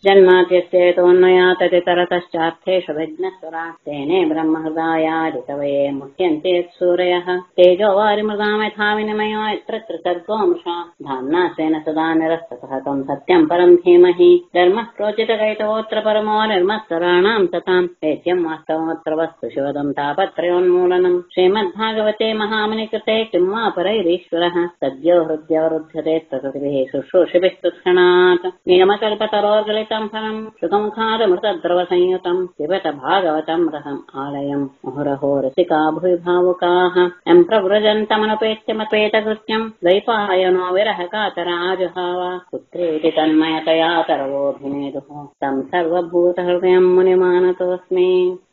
जन्माद्यस्येतोन्मया तदितरतश्चार्थेषु विघ्नस्वरा तेने ब्रह्महृदायादिकवये मुह्यन्ते सूरयः तेजो वारिमृदाम् यथा विनिमयो यत्र त्रिसर्गो मृषा धाम्ना स्वेन सदा निरस्ततः त्वम् सत्यम् परम् धीमहि धर्मः प्रोचितकैतवोऽत्र परमो निर्मत्सराणाम् सताम् वेद्यम् वास्तवमत्र वस्तु शिवदम् तापत्रयोन्मूलनम् श्रीमद्भागवते महामुनिकृते किम् वा परैरीश्वरः सद्यो हृद्यवरुध्यते प्रकृतिभिः शुश्रूषिभिः तुक्षणात् निगमकल्पतरोर्गलितम् फलम् सुखमुखादमृतद्रवसंयुतम् पिबत भागवतम् रहम् आलयम् मुहुरहो रसिका भुवि भावुकाः यम् प्रव्रजन्तमनुपेत्यमपेतकृत्यम् द्वैपायनो विरह कातराजुहाव पुत्रेति तन्मयतया तरवोऽभिनेदुः तम् सर्वभूतहृदयम् मुनिमानतोऽस्मि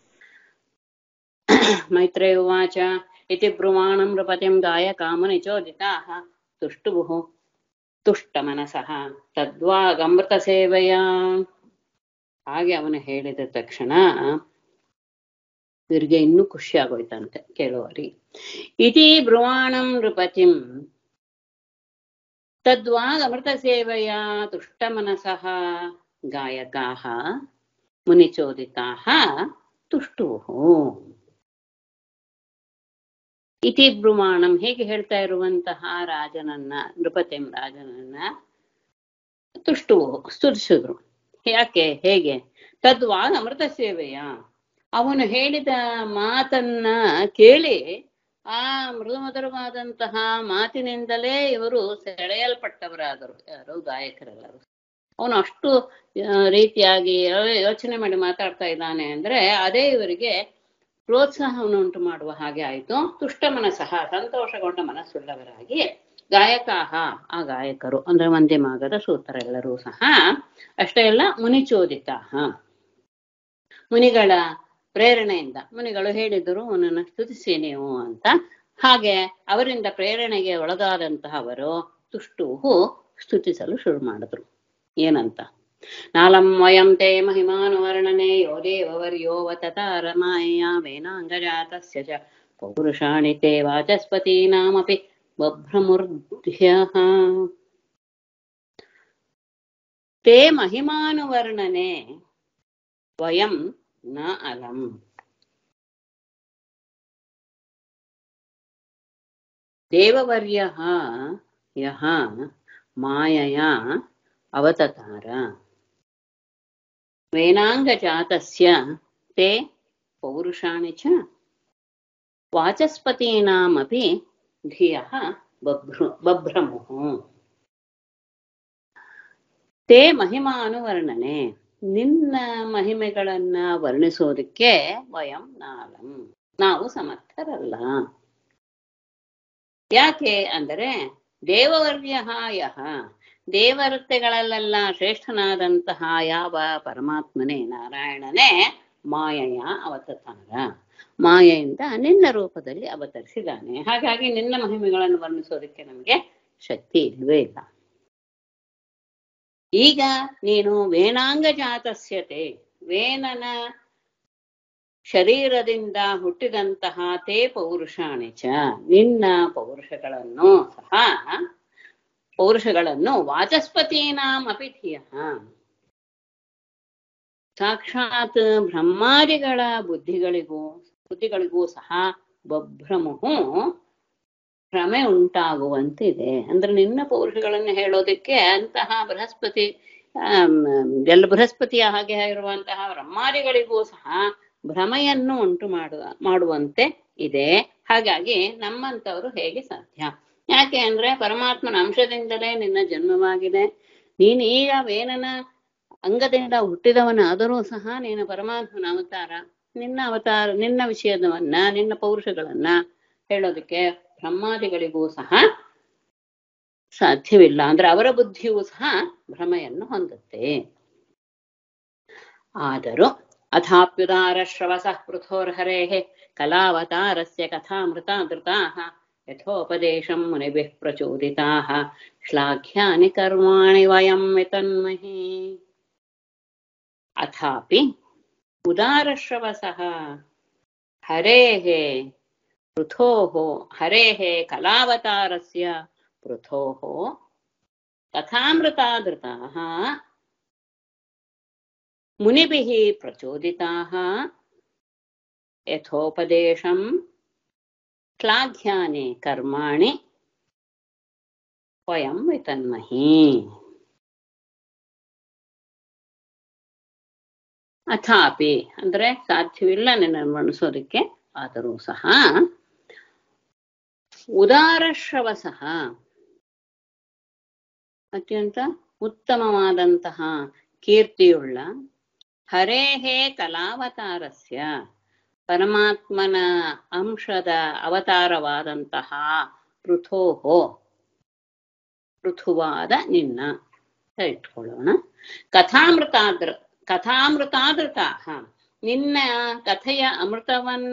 मैत्रेय उवाच इति ब्रुवाणम् नृपतिम् गायकामुनिचोदिताः तुष्टुभुः ತುಷ್ಟಮನಸಃ ತದ್ವಾಗಮೃತ ಸೇವೆಯ ಹಾಗೆ ಅವನು ಹೇಳಿದ ತಕ್ಷಣ ಇವರಿಗೆ ಇನ್ನೂ ಖುಷಿ ಆಗೋಯ್ತಂತೆ ಕೇಳುವರಿ ಇತಿ ಬ್ರುವಾಣಂ ನೃಪತಿಂ ತದ್ವಾಗ್ ಅಮೃತ ಸೇವೆಯ ತುಷ್ಟಮನಸಃ ಗಾಯಕಾಃ ಮುನಿಚೋದಿತಾಃ ತುಷ್ಟುಃ ಇತಿ ಬ್ರುವಾಣಂ ಹೇಗೆ ಹೇಳ್ತಾ ಇರುವಂತಹ ರಾಜನನ್ನ ನೃಪತಿಂ ರಾಜನನ್ನ ತುಷ್ಟು ಸ್ತುತಿಸಿದ್ರು ಯಾಕೆ ಹೇಗೆ ತದ್ವಾಗ್ ಅಮೃತ ಸೇವೆಯ ಅವನು ಹೇಳಿದ ಮಾತನ್ನ ಕೇಳಿ ಆ ಮೃದುಮಧುರವಾದಂತಹ ಮಾತಿನಿಂದಲೇ ಇವರು ಸೆಳೆಯಲ್ಪಟ್ಟವರಾದರು ಯಾರು ಗಾಯಕರೆಲ್ಲರು ಅವನು ಅಷ್ಟು ಆ, ರೀತಿಯಾಗಿ ಯೋ- ಯೋಚನೆ ಮಾಡಿ ಮಾತಾಡ್ತಾ ಇದ್ದಾನೆ ಅಂದ್ರೆ ಅದೇ ಇವರಿಗೆ ಪ್ರೋತ್ಸಾಹವನ್ನು ಉಂಟು ಮಾಡುವ ಹಾಗೆ ಆಯಿತು ತುಷ್ಟ ಮನಸ್ಸಹ ಸಂತೋಷಗೊಂಡ ಮನಸ್ಸುಳ್ಳವರಾಗಿ ಗಾಯಕಾಹ ಆ ಗಾಯಕರು ಅಂದ್ರೆ ಒಂದೇ ಮಾಗದ ಸೂತರೆಲ್ಲರೂ ಸಹ ಅಷ್ಟೇ ಅಲ್ಲ ಮುನಿಚೋದಿತಾಹ ಮುನಿಗಳ ಪ್ರೇರಣೆಯಿಂದ ಮುನಿಗಳು ಹೇಳಿದರು ಅವನನ್ನು ಸ್ತುತಿಸಿ ನೀವು ಅಂತ ಹಾಗೆ ಅವರಿಂದ ಪ್ರೇರಣೆಗೆ ಒಳಗಾದಂತಹವರು ತುಷ್ಟುವು ಸ್ತುತಿಸಲು ಶುರು ಮಾಡಿದ್ರು ಏನಂತ ನಾಲಂ ವಯಂ ತೇ ಮಹಿಮಾನುವರ್ಣನೆ ಯೋ ದೇವವರ್ಯೋವತತಾರ ಮಾಯಾ ವೇನಾಂಗಜಾತಸ್ಯ ಚ ಪೌರುಷಾಣಿ ತೇ ವಾಚಸ್ಪತೀನಾಮಪಿ ಬಭ್ರಮುರ್ಧ್ಯಃ ತೇ ಮಹಿಮಾನುವರ್ಣನೆ ವಯಂ ನ ಅಲಂ ದೇವವರ್ಯಃ ಯಃ ಮಾಯಯಾ ಅವತತಾರ ವೇನಾಂಗಜಾತಸ್ಯ ते ಪೌರುಷಾಣಿ ಚ ವಾಚಸ್ಪತೀನಾಮಪಿ ಧಿಯಃ ಬಭ್ರು ಬಭ್ರಮುಃ ತೇ ಮಹಿಮಾನುವರ್ಣನೆ ನಿನ್ನ ಮಹಿಮೆಗಳನ್ನ ವರ್ಣಿಸೋದಕ್ಕೆ ವಯಂ ನಾಲಂ ನಾವು ಸಮರ್ಥರಲ್ಲ ಯಾಕೆ ಅಂದರೆ ದೇವವರ್ಯ ಯಹ ದೇವರತೆಗಳಲ್ಲೆಲ್ಲ ಶ್ರೇಷ್ಠನಾದಂತಹ ಯಾವ ಪರಮಾತ್ಮನೇ ನಾರಾಯಣನೇ ಮಾಯೆಯ ಅವತಾರ ಮಾಯೆಯಿಂದ ನಿನ್ನ ರೂಪದಲ್ಲಿ ಅವತರಿಸಿದ್ದಾನೆ ಹಾಗಾಗಿ ನಿನ್ನ ಮಹಿಮೆಗಳನ್ನು ವರ್ಣಿಸೋದಕ್ಕೆ ನಮಗೆ ಶಕ್ತಿ ಇಲ್ವೇ ಇಲ್ಲ ಈಗ ನೀನು ವೇಣಾಂಗ ಜಾತಸ್ಯತೆ ವೇನನ ಶರೀರದಿಂದ ಹುಟ್ಟಿದಂತಹ ತೇ ಪೌರುಷಾಣಿ ಚ ನಿನ್ನ ಪೌರುಷಗಳನ್ನು ಸಹ ಪೌರುಷಗಳನ್ನು ವಾಚಸ್ಪತೀನಾಂ ಅಪಿ ಧಿಯ ಸಾಕ್ಷಾತ್ ಬ್ರಹ್ಮಾದಿಗಳ ಬುದ್ಧಿಗಳಿಗೂ ಬುದ್ಧಿಗಳಿಗೂ ಸಹ ಬಭ್ರಮುಹು ಭ್ರಮೆ ಉಂಟಾಗುವಂತಿದೆ ಅಂದ್ರೆ ನಿನ್ನ ಪೌರುಷಗಳನ್ನು ಹೇಳೋದಕ್ಕೆ ಅಂತಹ ಬೃಹಸ್ಪತಿ ಆಮ್, ಎಲ್ಲ ಬೃಹಸ್ಪತಿಯ ಹಾಗೆ ಇರುವಂತಹ ಬ್ರಹ್ಮಾದಿಗಳಿಗೂ ಸಹ ಭ್ರಮೆಯನ್ನು ಉಂಟು ಮಾಡುವ ಮಾಡುವಂತೆ ಇದೆ ಹಾಗಾಗಿ ನಮ್ಮಂತವರು ಹೇಗೆ ಸಾಧ್ಯ ಯಾಕೆ ಅಂದ್ರೆ ಪರಮಾತ್ಮನ ಅಂಶದಿಂದಲೇ ನಿನ್ನ ಜನ್ಮವಾಗಿದೆ ನೀನು ಈಗ ವೇನನ ಅಂಗದಿಂದ ಹುಟ್ಟಿದವನಾದರೂ ಸಹ ನೀನು ಪರಮಾತ್ಮನ ಅವತಾರ ನಿನ್ನ ಅವತಾರ ನಿನ್ನ ವಿಷಯದವನ್ನ ನಿನ್ನ ಪೌರುಷಗಳನ್ನ ಹೇಳೋದಕ್ಕೆ ಬ್ರಹ್ಮಾದಿಗಳಿಗೂ ಸಹ ಸಾಧ್ಯವಿಲ್ಲ ಅಂದ್ರೆ ಅವರ ಬುದ್ಧಿಯೂ ಸಹ ಭ್ರಮೆಯನ್ನು ಹೊಂದುತ್ತೆ ಆದರೂ ಅಥಾಪ್ಯುದಾರ ಶ್ರವಸಃ ಪೃಥೋರ್ಹರೇಃ ಕಲಾವತಾರಸ್ಯ ಕಥಾಮೃತ ಧೃತಾಃ ಯಥೋಪದೇಶಂ ಮುನಿಭಿಃ ಪ್ರಚೋದಿತಾಃ ಶ್ಲಾಘ್ಯಾನಿ ಕರ್ಮಾಣಿ ವಯಂ ವಿತನ್ಮಹಿ ಅಥಾಪಿ ಉದಾರಶ್ರವಸಃ ಹರೇಃ ಪೃಥೋಃ ಹರೇಃ ಕಲಾವತಾರಸ್ಯ ಪೃಥೋಃ ಕಥಾಮೃತಾಧೃತಾಃ मुनिभिः प्रचोदिताः यथोपदेशं श्लाघ्यानि कर्माणि ವಯಂ ವಿತನ್ಮಹಿ ಅಥಾಪಿ ಅಂದ್ರೆ ಸಾಧ್ಯವಿಲ್ಲ ನಿರ್ವಣಿಸೋದಕ್ಕೆ ಆದರೂ ಸಹ ಉದಾರಶ್ರವಸಃ ಅತ್ಯಂತ ಉತ್ತಮವಾದಂತಹ ಕೀರ್ತಿಯುಳ್ಳ ಹರೇಹೇ ಕಲಾವತಾರಸ್ಯ ಪರಮಾತ್ಮನ ಅಂಶದ ಅವತಾರವಾದಂತಹ ಪೃಥೋಹೋ ಪೃಥುವಾದ ನಿನ್ನ ಅಂತ ಇಟ್ಕೊಳ್ಳೋಣ ಕಥಾಮೃತಾದ್ರ ಕಥಾಮೃತಾದೃತ ನಿನ್ನ ಕಥೆಯ ಅಮೃತವನ್ನ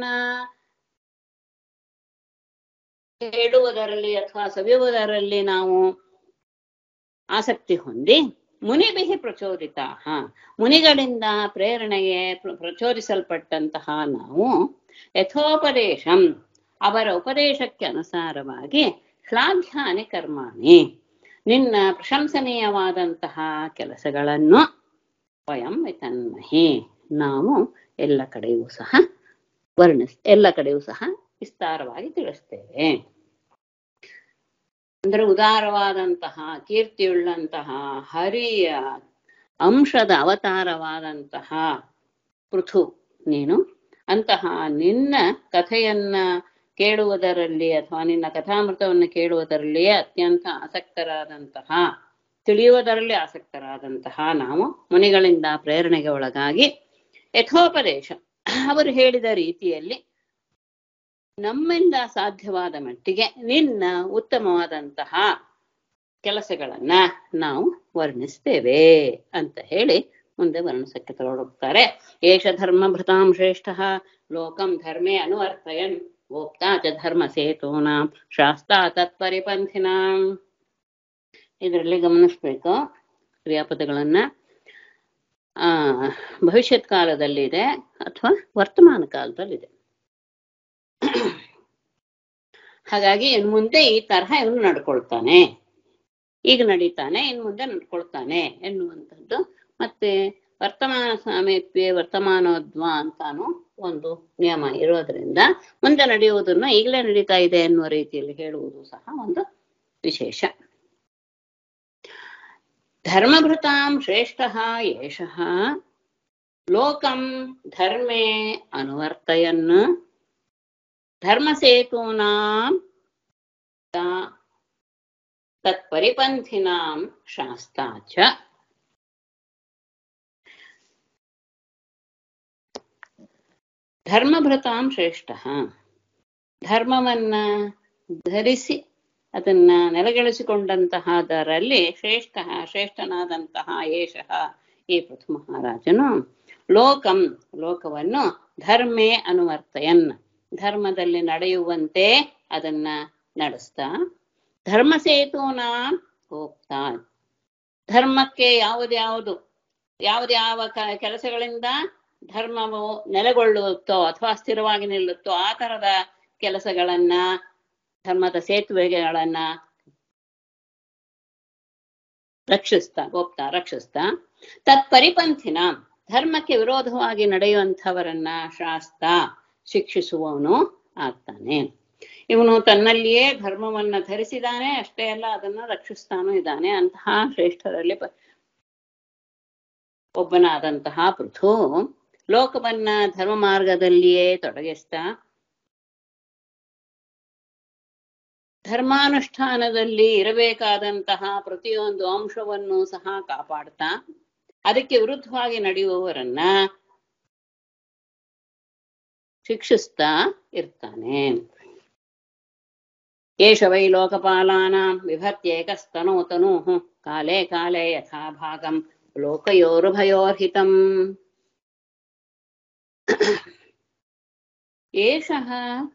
ಹೇಳುವುದರಲ್ಲಿ ಅಥವಾ ಸವಿಯುವುದರಲ್ಲಿ ನಾವು ಆಸಕ್ತಿ ಹೊಂದಿ ಮುನಿಬಿಹಿ ಪ್ರಚೋದಿತ ಮುನಿಗಳಿಂದ ಪ್ರೇರಣೆಗೆ ಪ್ರ- ಪ್ರಚೋದಿಸಲ್ಪಟ್ಟಂತಹ ನಾವು ಯಥೋಪದೇಶಂ ಅವರ ಉಪದೇಶಕ್ಕೆ ಅನುಸಾರವಾಗಿ ಶ್ಲಾಘ್ಯಾನಿ ಕರ್ಮಾಣಿ ನಿನ್ನ ಪ್ರಶಂಸನೀಯವಾದಂತಹ ಕೆಲಸಗಳನ್ನು ಸ್ವಯಂ ವಿತನ್ಮಹಿ ನಾವು ಎಲ್ಲ ಕಡೆಯೂ ಸಹ ವರ್ಣಿಸ್ ಎಲ್ಲ ಕಡೆಯೂ ಸಹ ವಿಸ್ತಾರವಾಗಿ ತಿಳಿಸ್ತೇವೆ ಅಂದ್ರೆ ಉದಾರವಾದಂತಹ ಕೀರ್ತಿಯುಳ್ಳಂತಹ ಹರಿಯ ಅಂಶದ ಅವತಾರವಾದಂತಹ ಪೃಥು ನೀನು ಅಂತಹ ನಿನ್ನ ಕಥೆಯನ್ನ ಕೇಳುವುದರಲ್ಲಿ ಅಥವಾ ನಿನ್ನ ಕಥಾಮೃತವನ್ನು ಕೇಳುವುದರಲ್ಲಿಯೇ ಅತ್ಯಂತ ಆಸಕ್ತರಾದಂತಹ ತಿಳಿಯುವುದರಲ್ಲಿ ಆಸಕ್ತರಾದಂತಹ ನಾವು ಮುನಿಗಳಿಂದ ಪ್ರೇರಣೆಗೆ ಒಳಗಾಗಿ ಯಥೋಪದೇಶ ಅವರು ಹೇಳಿದ ರೀತಿಯಲ್ಲಿ ನಮ್ಮಿಂದ ಸಾಧ್ಯವಾದ ಮಟ್ಟಿಗೆ ನಿನ್ನ ಉತ್ತಮವಾದಂತಹ ಕೆಲಸಗಳನ್ನ ನಾವು ವರ್ಣಿಸ್ತೇವೆ ಅಂತ ಹೇಳಿ ಮುಂದೆ ವರ್ಣಿಸಕ್ಕೆ ತೊಡಗುತ್ತಾರೆ ಏಷ ಧರ್ಮಭೃತಾಂ ಶ್ರೇಷ್ಠ ಲೋಕಂ ಧರ್ಮೇ ಅನುವರ್ತಯನ್ ಭೋಕ್ತಾ ಚ ಧರ್ಮ ಸೇತೂನಾಂ ಶಾಸ್ತಾ ತತ್ಪರಿಪಂಥಿನಾಂ ಇದರಲ್ಲಿ ಗಮನಿಸ್ಬೇಕು ಕ್ರಿಯಾಪದಗಳನ್ನ ಆ ಭವಿಷ್ಯತ್ ಕಾಲದಲ್ಲಿದೆ ಅಥವಾ ವರ್ತಮಾನ ಕಾಲದಲ್ಲಿದೆ ಹಾಗಾಗಿ ಇನ್ ಮುಂದೆ ಈ ತರಹ ಇವನು ನಡ್ಕೊಳ್ತಾನೆ ಈಗ ನಡೀತಾನೆ ಇನ್ ಮುಂದೆ ನಡ್ಕೊಳ್ತಾನೆ ಎನ್ನುವಂಥದ್ದು ಮತ್ತೆ ವರ್ತಮಾನ ಸಾಮೀಪ್ಯ ವರ್ತಮಾನೋದ್ವ ಅಂತಾನು ಒಂದು ನಿಯಮ ಇರೋದ್ರಿಂದ ಮುಂದೆ ನಡೆಯುವುದನ್ನು ಈಗಲೇ ನಡೀತಾ ಇದೆ ಎನ್ನುವ ರೀತಿಯಲ್ಲಿ ಹೇಳುವುದು ಸಹ ಒಂದು ವಿಶೇಷ ಧರ್ಮಭೃತಾಂ ಶ್ರೇಷ್ಠ ಏಷಃ ಲೋಕಂ ಧರ್ಮೇ ಅನುವರ್ತಯನ್ ಧರ್ಮಸೇತೂನಾಂ ತಾ- ತತ್ಪರಿಪಂಥಿನಾಂ ಶಾಸ್ತಾ ಚ ಧರ್ಮಭೃತಾಂ ಶ್ರೇಷ್ಠ ಧರ್ಮವನ್ನ ಧರಿಸಿ ಅದನ್ನ ನೆಲೆಗಳಿಸಿಕೊಂಡಂತಹದರಲ್ಲಿ ಶ್ರೇಷ್ಠ ಶ್ರೇಷ್ಠನಾದಂತಹ ಏಷಃ ಈ ಪೃಥು ಮಹಾರಾಜನು ಲೋಕಂ ಲೋಕವನ್ನು ಧರ್ಮೇ ಅನುವರ್ತಯನ್ ಧರ್ಮದಲ್ಲಿ ನಡೆಯುವಂತೆ ಅದನ್ನ ನಡೆಸ್ತಾ ಧರ್ಮಸೇತೂನ ಹೋಗ್ತಾ ಧರ್ಮಕ್ಕೆ ಯಾವುದ್ಯಾವುದು ಯಾವುದ್ಯಾವ ಕ- ಕೆಲಸಗಳಿಂದ ಧರ್ಮವು ನೆಲೆಗೊಳ್ಳುತ್ತೋ ಅಥವಾ ಸ್ಥಿರವಾಗಿ ನಿಲ್ಲುತ್ತೋ ಆ ತರದ ಕೆಲಸಗಳನ್ನ ಧರ್ಮದ ಸೇತುವೆಗಳನ್ನ ರಕ್ಷಿಸ್ತಾ ಹೋಗ್ತಾ ರಕ್ಷಿಸ್ತಾ ತತ್ಪರಿಪಂಥಿನ ಧರ್ಮಕ್ಕೆ ವಿರೋಧವಾಗಿ ನಡೆಯುವಂಥವರನ್ನ ಶಾಸ್ತ ಶಿಕ್ಷಿಸುವವನು ಆಗ್ತಾನೆ ಇವನು ತನ್ನಲ್ಲಿಯೇ ಧರ್ಮವನ್ನ ಧರಿಸಿದಾನೆ ಅಷ್ಟೇ ಅಲ್ಲ ಅದನ್ನ ರಕ್ಷಿಸ್ತಾನೂ ಇದ್ದಾನೆ ಅಂತಹ ಶ್ರೇಷ್ಠರಲ್ಲಿ ಪ- ಒಬ್ಬನಾದಂತಹ ಪೃಥು ಲೋಕವನ್ನ ಧರ್ಮ ಮಾರ್ಗದಲ್ಲಿಯೇ ತೊಡಗಿಸ್ತಾ ಧರ್ಮಾನುಷ್ಠಾನದಲ್ಲಿ ಇರಬೇಕಾದಂತಹ ಪ್ರತಿಯೊಂದು ಅಂಶವನ್ನು ಸಹ ಕಾಪಾಡ್ತಾ ಅದಕ್ಕೆ ವಿರುದ್ಧವಾಗಿ ನಡೆಯುವವರನ್ನ ಶಿಕ್ಷಿಸ್ತಾ ಇರ್ತಾನೆ ಏಷ ವೈ ಲೋಕಪಾಲಾನಾಂ ವಿಭತ್ಯೇಕಸ್ತನೋತನೂಃ ಕಾಲೇ ಕಾಲೇ ಯಥಾ ಭಾಗಂ ಲೋಕಯೋರುಭಯೋರ್ಹಿತಂ ಏಷಃ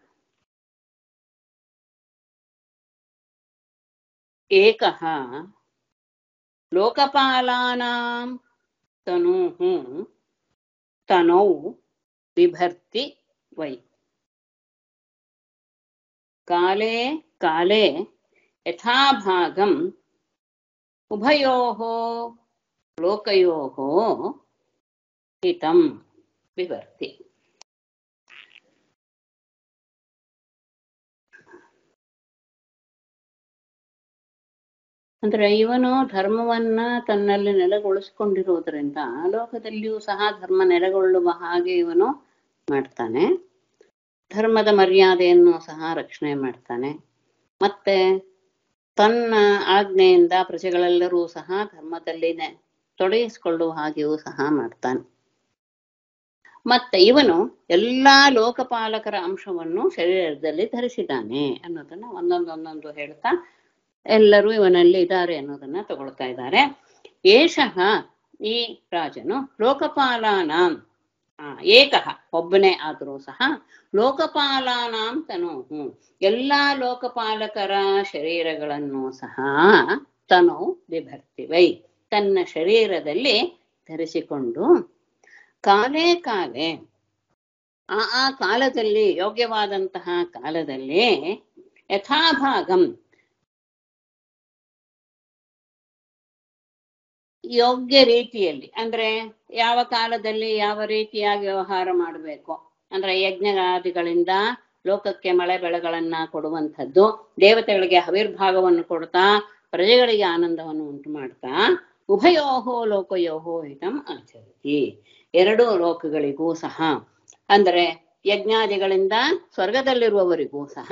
ಏಕಃ ಲೋಕಪಾಲಾನಾಂ ತನೂಃ ತನೌ ಬಿಭರ್ತಿ ವೈ ಕಾಲೇ ಕಾಲೇ ಯಥಾಭಾಗಂ ಉಭಯೋः ಲೋಕಯೋः ಹಿತಂ ವಿಭರ್ತಿ ಅಂದ್ರೆ ಇವನು ಧರ್ಮವನ್ನ ತನ್ನಲ್ಲಿ ನೆಲೆಗೊಳಿಸಿಕೊಂಡಿರುವುದರಿಂದ ಲೋಕದಲ್ಲಿಯೂ ಸಹ ಧರ್ಮ ನೆಲೆಗೊಳ್ಳುವ ಹಾಗೆ ಇವನು ಮಾಡ್ತಾನೆ ಧರ್ಮದ ಮರ್ಯಾದೆಯನ್ನು ಸಹ ರಕ್ಷಣೆ ಮಾಡ್ತಾನೆ ಮತ್ತೆ ತನ್ನ ಆಜ್ಞೆಯಿಂದ ಪ್ರಜೆಗಳೆಲ್ಲರೂ ಸಹ ಧರ್ಮದಲ್ಲಿ ನೆ- ತೊಡಗಿಸಿಕೊಳ್ಳುವ ಹಾಗೆಯೂ ಸಹ ಮಾಡ್ತಾನೆ ಮತ್ತೆ ಇವನು ಎಲ್ಲಾ ಲೋಕಪಾಲಕರ ಅಂಶವನ್ನು ಶರೀರದಲ್ಲಿ ಧರಿಸಿದ್ದಾನೆ ಅನ್ನೋದನ್ನ ಒಂದೊಂದೊಂದೊಂದು ಹೇಳ್ತಾ ಎಲ್ಲರೂ ಇವನಲ್ಲಿ ಇದ್ದಾರೆ ಅನ್ನೋದನ್ನ ತಗೊಳ್ತಾ ಇದ್ದಾರೆ ಏಷಃ ಈ ರಾಜನು ಲೋಕಪಾಲಾನಾಂ ಆ, ಏಕಃ ಒಬ್ಬನೇ ಆದರೂ ಸಹ ಲೋಕಪಾಲಾನಾಂ ತನು ಎಲ್ಲಾ ಲೋಕಪಾಲಕರ ಶರೀರಗಳನ್ನು ಸಹ ತನು ಬಿಭರ್ತಿವೈ ತನ್ನ ಶರೀರದಲ್ಲಿ ಧರಿಸಿಕೊಂಡು ಕಾಲೇ ಕಾಲೇ ಆ ಆ ಕಾಲದಲ್ಲಿ ಯೋಗ್ಯವಾದಂತಹ ಕಾಲದಲ್ಲಿ ಯಥಾಭಾಗಂ ಯೋಗ್ಯ ರೀತಿಯಲ್ಲಿ ಅಂದ್ರೆ ಯಾವ ಕಾಲದಲ್ಲಿ ಯಾವ ರೀತಿಯಾಗಿ ವ್ಯವಹಾರ ಮಾಡಬೇಕು ಅಂದ್ರೆ ಯಜ್ಞಾದಿಗಳಿಂದ ಲೋಕಕ್ಕೆ ಮಳೆ ಬೆಳೆಗಳನ್ನ ಕೊಡುವಂಥದ್ದು ದೇವತೆಗಳಿಗೆ ಹವಿರ್ಭಾಗವನ್ನು ಕೊಡ್ತಾ ಪ್ರಜೆಗಳಿಗೆ ಆನಂದವನ್ನು ಉಂಟು ಮಾಡ್ತಾ ಉಭಯೋಹೋ ಲೋಕಯೋಹೋ ಹಿತಂ ಆಚರಿಸಿ ಎರಡೂ ಲೋಕಗಳಿಗೂ ಸಹ ಅಂದ್ರೆ ಯಜ್ಞಾದಿಗಳಿಂದ ಸ್ವರ್ಗದಲ್ಲಿರುವವರಿಗೂ ಸಹ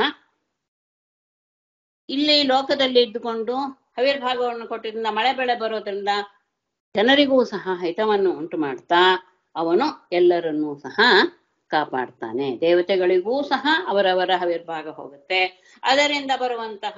ಇಲ್ಲಿ ಲೋಕದಲ್ಲಿ ಇದ್ದುಕೊಂಡು ಹವಿರ್ಭಾಗವನ್ನು ಕೊಟ್ಟಿದ್ರಿಂದ ಮಳೆ ಬೆಳೆ ಬರೋದ್ರಿಂದ ಜನರಿಗೂ ಸಹ ಹಿತವನ್ನು ಉಂಟು ಮಾಡ್ತಾ ಅವನು ಎಲ್ಲರನ್ನೂ ಸಹ ಕಾಪಾಡ್ತಾನೆ ದೇವತೆಗಳಿಗೂ ಸಹ ಅವರವರ ಹವಿರ್ಭಾಗ ಹೋಗುತ್ತೆ ಅದರಿಂದ ಬರುವಂತಹ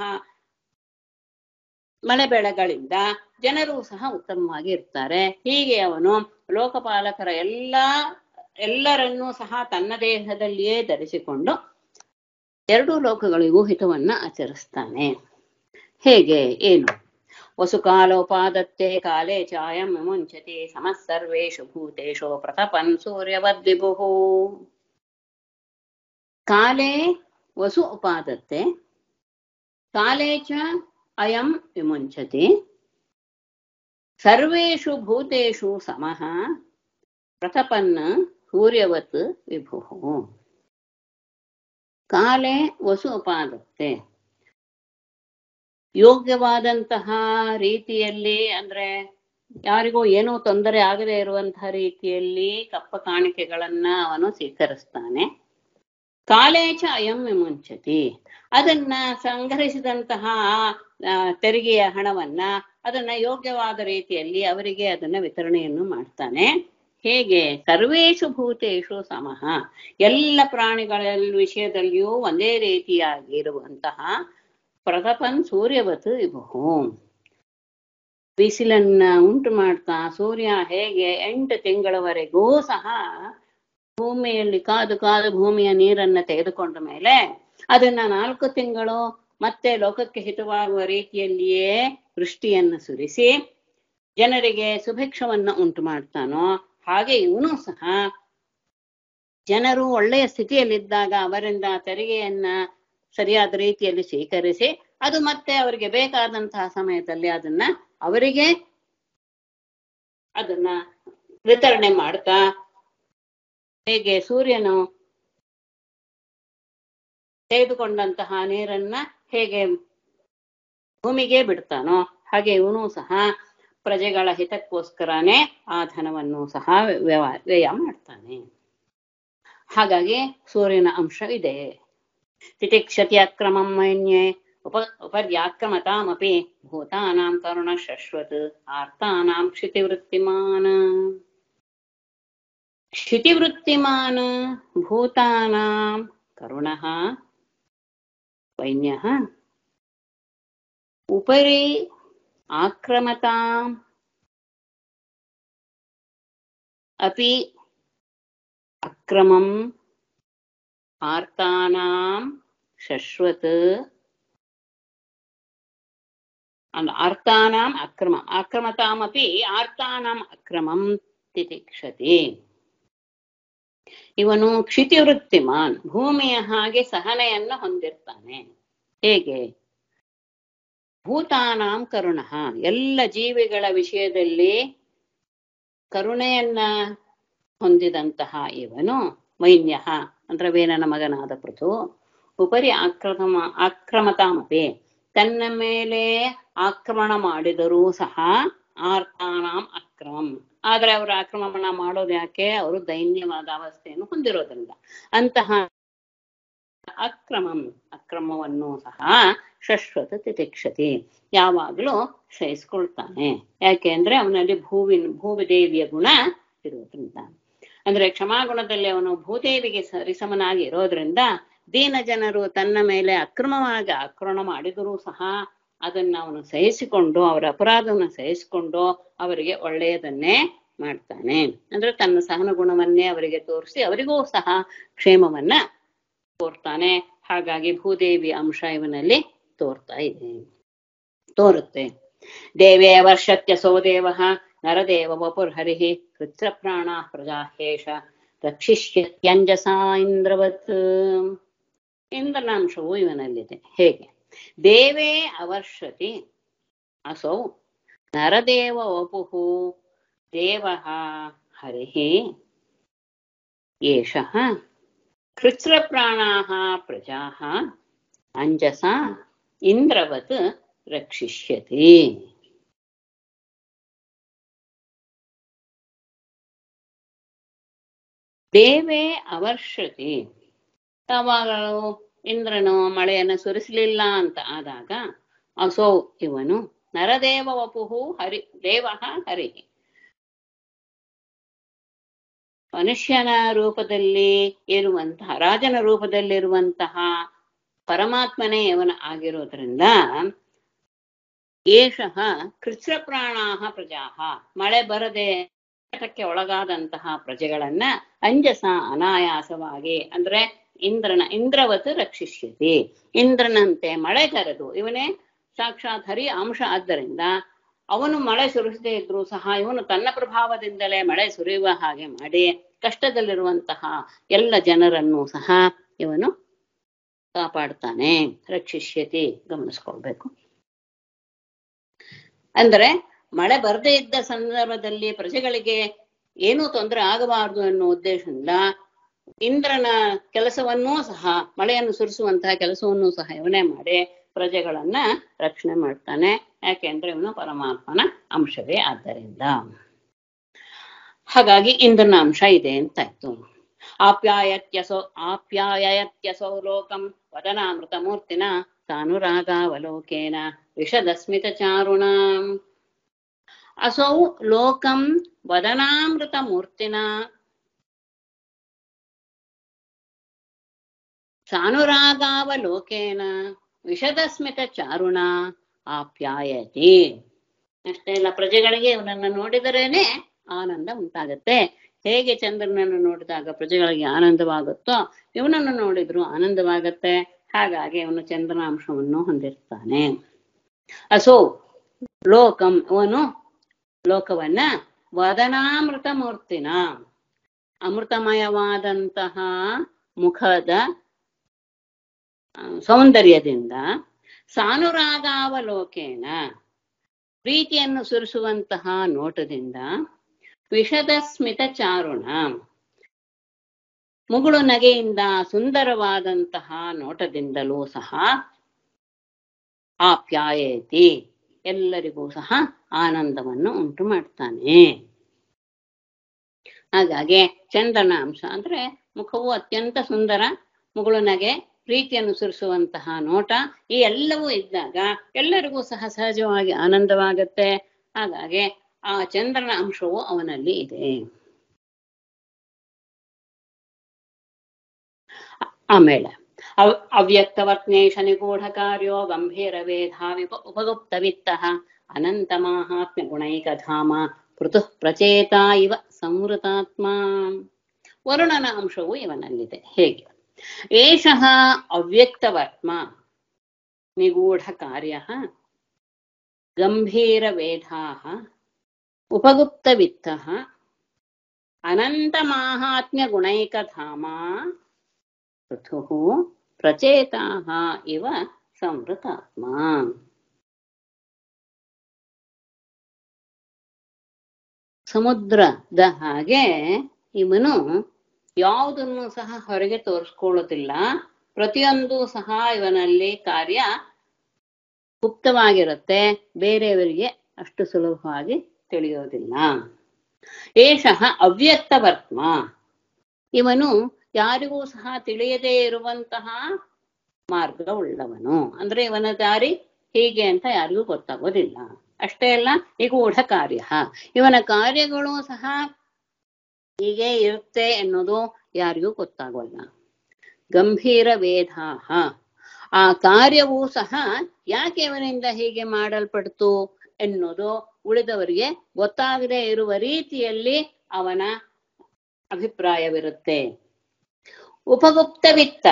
ಮಳೆ ಬೆಳೆಗಳಿಂದ ಜನರು ಸಹ ಉತ್ತಮವಾಗಿ ಇರ್ತಾರೆ ಹೀಗೆ ಅವನು ಲೋಕಪಾಲಕರ ಎಲ್ಲಾ ಎಲ್ಲರನ್ನೂ ಸಹ ತನ್ನ ದೇಹದಲ್ಲಿಯೇ ಧರಿಸಿಕೊಂಡು ಎರಡೂ ಲೋಕಗಳಿಗೂ ಹಿತವನ್ನ ಆಚರಿಸ್ತಾನೆ ಹೇಗೆ ಏನು ವಸುಕಾಲೋಪಾದತ್ತೆ ಕಾಲೇ ಚಾಯಂ ವಿಮುಂಚತಿ ಸಮಃ ಸರ್ವೇಷು ಭೂತೇಷು ಪ್ರತಪನ್ ಸೂರ್ಯವದ್ವಿಭುಃ ಕಾಲೇ ವಸು ಉಪಾದತ್ತೆ ಕಾಲೇ ಚ ಅಯಂ ವಿಮುಂಚತಿ ಸರ್ವೇಷು ಭೂತೇಷು ಸಮಃ ಪ್ರತಪನ್ನ ಸೂರ್ಯವತ್ ವಿಭುಃ ಕಾಲೇ ವಸು ಉಪಾದತ್ತೆ ಯೋಗ್ಯವಾದಂತಹ ರೀತಿಯಲ್ಲಿ ಅಂದ್ರೆ ಯಾರಿಗೂ ಏನೂ ತೊಂದರೆ ಆಗದೆ ಇರುವಂತಹ ರೀತಿಯಲ್ಲಿ ಕಪ್ಪ ಕಾಣಿಕೆಗಳನ್ನ ಅವನು ಸ್ವೀಕರಿಸ್ತಾನೆ ಕಾಲೇಚ ಅಯಂ ವಿಮುಂಚತಿ ಅದನ್ನ ಸಂಗ್ರಹಿಸಿದಂತಹ ಆ, ತೆರಿಗೆಯ ಹಣವನ್ನ ಅದನ್ನ ಯೋಗ್ಯವಾದ ರೀತಿಯಲ್ಲಿ ಅವರಿಗೆ ಅದನ್ನ ವಿತರಣೆಯನ್ನು ಮಾಡ್ತಾನೆ ಹೇಗೆ ಸರ್ವೇಷು ಭೂತೇಷು ಸಮಃ ಎಲ್ಲ ಪ್ರಾಣಿಗಳ ವಿಷಯದಲ್ಲಿಯೂ ಒಂದೇ ರೀತಿಯಾಗಿ ಇರುವಂತಹ ಪ್ರತಪನ್ ಸೂರ್ಯವತ್ ವಿಭು ಬಿಸಿಲನ್ನ ಉಂಟು ಮಾಡ್ತಾ ಸೂರ್ಯ ಹೇಗೆ ಎಂಟು ತಿಂಗಳವರೆಗೂ ಸಹ ಭೂಮಿಯಲ್ಲಿ ಕಾದು ಕಾದು ಭೂಮಿಯ ನೀರನ್ನ ತೆಗೆದುಕೊಂಡ ಮೇಲೆ ಅದನ್ನ ನಾಲ್ಕು ತಿಂಗಳು ಮತ್ತೆ ಲೋಕಕ್ಕೆ ಹಿತವಾಗುವ ರೀತಿಯಲ್ಲಿಯೇ ವೃಷ್ಟಿಯನ್ನು ಸುರಿಸಿ ಜನರಿಗೆ ಸುಭಿಕ್ಷವನ್ನ ಉಂಟು ಮಾಡ್ತಾನೋ ಹಾಗೆ ಇವನು ಸಹ ಜನರು ಒಳ್ಳೆಯ ಸ್ಥಿತಿಯಲ್ಲಿದ್ದಾಗ ಅವರಿಂದ ತೆರಿಗೆಯನ್ನ ಸರಿಯಾದ ರೀತಿಯಲ್ಲಿ ಸ್ವೀಕರಿಸಿ ಅದು ಮತ್ತೆ ಅವರಿಗೆ ಬೇಕಾದಂತಹ ಸಮಯದಲ್ಲಿ ಅದನ್ನ ಅವರಿಗೆ ಅದನ್ನ ವಿತರಣೆ ಮಾಡ್ತಾ ಹೇಗೆ ಸೂರ್ಯನು ತೆಗೆದುಕೊಂಡಂತಹ ನೀರನ್ನ ಹೇಗೆ ಭೂಮಿಗೆ ಬಿಡ್ತಾನೋ ಹಾಗೆ ಇವನು ಸಹ ಪ್ರಜೆಗಳ ಹಿತಕ್ಕೋಸ್ಕರನೇ ಆ ಧನವನ್ನು ಸಹ ವ್ಯವ- ವ್ಯಯ ಮಾಡ್ತಾನೆ ಹಾಗಾಗಿ ಸೂರ್ಯನ ಅಂಶ ಇದೆ ತಿತಿಕ್ಷತಿ ಅಕ್ರಮಂ ಮೈನ್ಯೆ ಉಪ ಉಪರ್ಯಾಕ್ರಮತಾಮಪಿ ಭೂತಾನಾಂ ಕರುಣ ಶಶ್ವತ್ ಆರ್ತಾನಾಂ ಕ್ಷಿತಿವೃತ್ತಿಮಾನ್ क्षितिवृत्तिमान् भूतानां करुणः वैन्यः उपरि आक्रमताम् अपि अक्रमम् आर्तानां शश्वत् अन्- आर्तानाम् अक्रमम् आक्रमतामपि आर्तानाम् अक्रमं तितिक्षति ಇವನು ಕ್ಷಿತಿವೃತ್ತಿಮಾನ್ ಭೂಮಿಯ ಹಾಗೆ ಸಹನೆಯನ್ನ ಹೊಂದಿರ್ತಾನೆ ಹೇಗೆ ಭೂತಾನಾಂ ಕರುಣಃ ಎಲ್ಲ ಜೀವಿಗಳ ವಿಷಯದಲ್ಲಿ ಕರುಣೆಯನ್ನ ಹೊಂದಿದಂತಹ ಇವನು ಮೈನ್ಯ ಅಂದ್ರೆ ವೇನನ ಮಗನಾದ ಪೃಥು ಉಪರಿ ಆಕ್ರಮ ಆಕ್ರಮತಾಮಪಿ ತನ್ನ ಮೇಲೆ ಆಕ್ರಮಣ ಮಾಡಿದರೂ ಸಹ ಆರ್ತಾನಾಂ ಅಕ್ರಮಂ ಆದ್ರೆ ಅವರು ಆಕ್ರಮಣ ಮಾಡೋದು ಯಾಕೆ ಅವರು ದೈನ್ಯವಾದ ಅವಸ್ಥೆಯನ್ನು ಹೊಂದಿರೋದ್ರಿಂದ ಅಂತಹ ಅಕ್ರಮಂ ಅಕ್ರಮವನ್ನು ಸಹ ಶಶ್ವತ ತಿತಿಕ್ಷತಿ ಯಾವಾಗಲೂ ಸಹಿಸ್ಕೊಳ್ತಾನೆ ಯಾಕೆ ಅಂದ್ರೆ ಅವನಲ್ಲಿ ಭೂವಿನ ಭೂವಿದೇವಿಯ ಗುಣ ಇರೋದ್ರಿಂದ ಅಂದ್ರೆ ಕ್ಷಮಾಗುಣದಲ್ಲಿ ಅವನು ಭೂದೇವಿಗೆ ಸರಿಸಮನಾಗಿ ಇರೋದ್ರಿಂದ ದೀನ ಜನರು ತನ್ನ ಮೇಲೆ ಅಕ್ರಮವಾಗಿ ಆಕ್ರಮಣ ಮಾಡಿದರೂ ಸಹ ಅದನ್ನ ಅವನು ಸಹಿಸಿಕೊಂಡು ಅವರ ಅಪರಾಧವನ್ನು ಸಹಿಸಿಕೊಂಡು ಅವರಿಗೆ ಒಳ್ಳೆಯದನ್ನೇ ಮಾಡ್ತಾನೆ ಅಂದ್ರೆ ತನ್ನ ಸಹನ ಗುಣವನ್ನೇ ಅವರಿಗೆ ತೋರಿಸಿ ಅವರಿಗೂ ಸಹ ಕ್ಷೇಮವನ್ನ ತೋರ್ತಾನೆ ಹಾಗಾಗಿ ಭೂದೇವಿ ಅಂಶ ಇವನಲ್ಲಿ ತೋರ್ತಾ ಇದೆ ತೋರುತ್ತೆ ದೇವೇ ವರ್ಷತ್ಯಸೋ ದೇವ ನರದೇವ ವಪುರ್ಹರಿ ಕೃತ್ರ ಪ್ರಾಣ ಪ್ರಜಾಹೇಶ ರಕ್ಷಿಷ್ಯತ್ಯಂಜಸಾ ಇಂದ್ರವತ್ ಇಂದ್ರನಾಂಶವು ಇವನಲ್ಲಿದೆ ಹೇಗೆ ದೇವೇ ಅವರ್ಷತಿ ಅಸೌ ನರದೇವ ವಪುಃ ದೇವ ಹರಿ ಏಷಃ ಕೃಚ್ರಪ್ರಾಣಾಃ ಪ್ರಜಾಃ ಅಂಜಸಾ ಇಂದ್ರವತ್ ರಕ್ಷಿಷ್ಯತಿ ದೇವೇ ಅವರ್ಷತಿ ಯಾವಾಗಲೂ ಇಂದ್ರನು ಮಳೆಯನ್ನು ಸುರಿಸಲಿಲ್ಲ ಅಂತ ಆದಾಗ ಅಸೌ ಇವನು ನರದೇವ ವಪುಹು ಹರಿ ದೇವ ಹರಿ ಮನುಷ್ಯನ ರೂಪದಲ್ಲಿ ಇರುವಂತಹ ರಾಜನ ರೂಪದಲ್ಲಿರುವಂತಹ ಪರಮಾತ್ಮನೇ ಇವನ ಆಗಿರೋದ್ರಿಂದ ಏಷಃ ಕೃಚ್ರ ಪ್ರಾಣಾಹ ಪ್ರಜಾಹ ಮಳೆ ಬರದೆ ಕಷ್ಟಕ್ಕೆ ಒಳಗಾದಂತಹ ಪ್ರಜೆಗಳನ್ನ ಅಂಜಸ ಅನಾಯಾಸವಾಗಿ ಅಂದ್ರೆ ಇಂದ್ರನ ಇಂದ್ರವತ್ ರಕ್ಷಿಷ್ಯತಿ ಇಂದ್ರನಂತೆ ಮಳೆ ಕರೆದು ಇವನೇ ಸಾಕ್ಷಾತ್ ಹರಿ ಅಂಶ ಆದ್ದರಿಂದ ಅವನು ಮಳೆ ಸುರಿಸದೇ ಇದ್ರು ಸಹ ಇವನು ತನ್ನ ಪ್ರಭಾವದಿಂದಲೇ ಮಳೆ ಸುರಿಯುವ ಹಾಗೆ ಮಾಡಿ ಕಷ್ಟದಲ್ಲಿರುವಂತಹ ಎಲ್ಲ ಜನರನ್ನು ಸಹ ಇವನು ಕಾಪಾಡ್ತಾನೆ ರಕ್ಷಿಷ್ಯತಿ ಗಮನಿಸ್ಕೊಳ್ಬೇಕು ಅಂದ್ರೆ ಮಳೆ ಬರದೇ ಇದ್ದ ಸಂದರ್ಭದಲ್ಲಿ ಪ್ರಜೆಗಳಿಗೆ ಏನೂ ತೊಂದರೆ ಆಗಬಾರದು ಅನ್ನೋ ಉದ್ದೇಶದಿಂದ ಇಂದ್ರನ ಕೆಲಸವನ್ನೂ ಸಹ ಮಳೆಯನ್ನು ಸುರಿಸುವಂತಹ ಕೆಲಸವನ್ನೂ ಸಹ ಇವನೇ ಮಾಡಿ ಪ್ರಜೆಗಳನ್ನ ರಕ್ಷಣೆ ಮಾಡ್ತಾನೆ ಯಾಕೆಂದ್ರೆ ಇವನು ಪರಮಾತ್ಮನ ಅಂಶವೇ ಆದ್ದರಿಂದ ಹಾಗಾಗಿ ಇಂದ್ರನ ಅಂಶ ಇದೆ ಅಂತಾಯ್ತು ಆಪ್ಯಾಯತ್ಯಸೋ ಆಪ್ಯಾಯತ್ಯಸೋ ಲೋಕಂ ವದನಾಮೃತ ಮೂರ್ತಿನ ಸಾನುರಾಗಾವಲೋಕೇನ ವಿಷದಸ್ಮಿತ ಚಾರುಣ ಅಸೌ ಲೋಕಂ ವದನಾಮೃತ ಮೂರ್ತಿನ ಸಾನುರಾಗಾವಲೋಕೇನ ವಿಷದಸ್ಮಿತ ಚಾರುಣ ಆಪ್ಯಾಯತಿ ಅಷ್ಟೇ ಇಲ್ಲ ಪ್ರಜೆಗಳಿಗೆ ಇವನನ್ನು ನೋಡಿದರೇನೆ ಆನಂದ ಉಂಟಾಗತ್ತೆ ಹೇಗೆ ಚಂದ್ರನನ್ನು ನೋಡಿದಾಗ ಪ್ರಜೆಗಳಿಗೆ ಆನಂದವಾಗುತ್ತೋ ಇವನನ್ನು ನೋಡಿದ್ರು ಆನಂದವಾಗತ್ತೆ ಹಾಗಾಗಿ ಅವನು ಚಂದ್ರನಾಂಶವನ್ನು ಹೊಂದಿರ್ತಾನೆ ಅಸೋ ಲೋಕಂ ಅವನು ಲೋಕವನ್ನ ವದನಾಮೃತ ಮೂರ್ತಿನ ಅಮೃತಮಯವಾದಂತಹ ಮುಖದ ಸೌಂದರ್ಯದಿಂದ ಸಾನುರಾಗಾವಲೋಕೇನ ಪ್ರೀತಿಯನ್ನು ಸುರಿಸುವಂತಹ ನೋಟದಿಂದ ವಿಷದ ಸ್ಮಿತ ಚಾರುಣ ಮುಗುಳು ನಗೆಯಿಂದ ಸುಂದರವಾದಂತಹ ನೋಟದಿಂದಲೂ ಸಹ ಆಪ್ಯಾಯತಿ ಎಲ್ಲರಿಗೂ ಸಹ ಆನಂದವನ್ನು ಉಂಟು ಮಾಡ್ತಾನೆ ಹಾಗಾಗಿ ಚಂದ್ರನ ಅಂಶ ಅಂದ್ರೆ ಮುಖವು ಅತ್ಯಂತ ಸುಂದರ ಮುಗುಳು ನಗೆ ಪ್ರೀತಿಯನ್ನು ಸುರಿಸುವಂತಹ ನೋಟ ಈ ಎಲ್ಲವೂ ಇದ್ದಾಗ ಎಲ್ಲರಿಗೂ ಸಹ ಸಹಜವಾಗಿ ಆನಂದವಾಗತ್ತೆ ಹಾಗಾಗಿ ಆ ಚಂದ್ರನ ಅಂಶವು ಅವನಲ್ಲಿ ಇದೆ ಆಮೇಲೆ ಅವ್ ಅವ್ಯಕ್ತವತ್ನೇಶ ನಿಗೂಢ ಕಾರ್ಯೋ ಗಂಭೀರ ವೇಧಾ ವಿಪ ಉಪಗುಪ್ತವಿತ್ತ ಅನಂತ ಮಾಹಾತ್ಮ್ಯ ಗುಣೈಕಧಾಮ ಪೃಥುಃ ಪ್ರಚೇತ ಇವ ಸಂವೃತಾತ್ಮ ವರುಣನ ಅಂಶವು ಇವನಲ್ಲಿದೆ ಹೇಗೆ ಏಷಃ ಅವ್ಯಕ್ತವರ್ಮ ನಿಗೂಢ ಕಾರ್ಯ ಗಂಭೀರ ವೇಧಾ ಉಪಗುಪ್ತ ವಿತ್ತ ಅನಂತ ಮಾಹಾತ್ಮ್ಯ ಗುಣೈಕಧಾಮ ಪೃಥುಃ ಪ್ರಚೇತಾ ಇವ ಸಂವೃತಾತ್ಮ ಸಮುದ್ರದ ಹಾಗೆ ಇವನು ಯಾವುದನ್ನು ಸಹ ಹೊರಗೆ ತೋರಿಸ್ಕೊಳ್ಳೋದಿಲ್ಲ ಪ್ರತಿಯೊಂದು ಸಹ ಇವನಲ್ಲಿ ಕಾರ್ಯ ಗುಪ್ತವಾಗಿರುತ್ತೆ ಬೇರೆಯವರಿಗೆ ಅಷ್ಟು ಸುಲಭವಾಗಿ ತಿಳಿಯೋದಿಲ್ಲ ಏಷಃ ಅವ್ಯಕ್ತ ವರ್ತ್ಮ ಇವನು ಯಾರಿಗೂ ಸಹ ತಿಳಿಯದೇ ಇರುವಂತಹ ಮಾರ್ಗ ಉಳ್ಳವನು ಅಂದ್ರೆ ಇವನ ದಾರಿ ಹೀಗೆ ಅಂತ ಯಾರಿಗೂ ಗೊತ್ತಾಗೋದಿಲ್ಲ ಅಷ್ಟೇ ಅಲ್ಲ ನಿಗೂಢ ಕಾರ್ಯ ಇವನ ಕಾರ್ಯಗಳು ಸಹ ಹೀಗೆ ಇರುತ್ತೆ ಎನ್ನುವುದು ಯಾರಿಗೂ ಗೊತ್ತಾಗೋಲ್ಲ ಗಂಭೀರ ವೇದಾಹ ಆ ಕಾರ್ಯವೂ ಸಹ ಯಾಕೆ ಇವನಿಂದ ಹೀಗೆ ಮಾಡಲ್ಪಡ್ತು ಎನ್ನುವುದು ಉಳಿದವರಿಗೆ ಗೊತ್ತಾಗದೇ ಇರುವ ರೀತಿಯಲ್ಲಿ ಅವನ ಅಭಿಪ್ರಾಯವಿರುತ್ತೆ ಉಪಗುಪ್ತ ವಿತ್ತ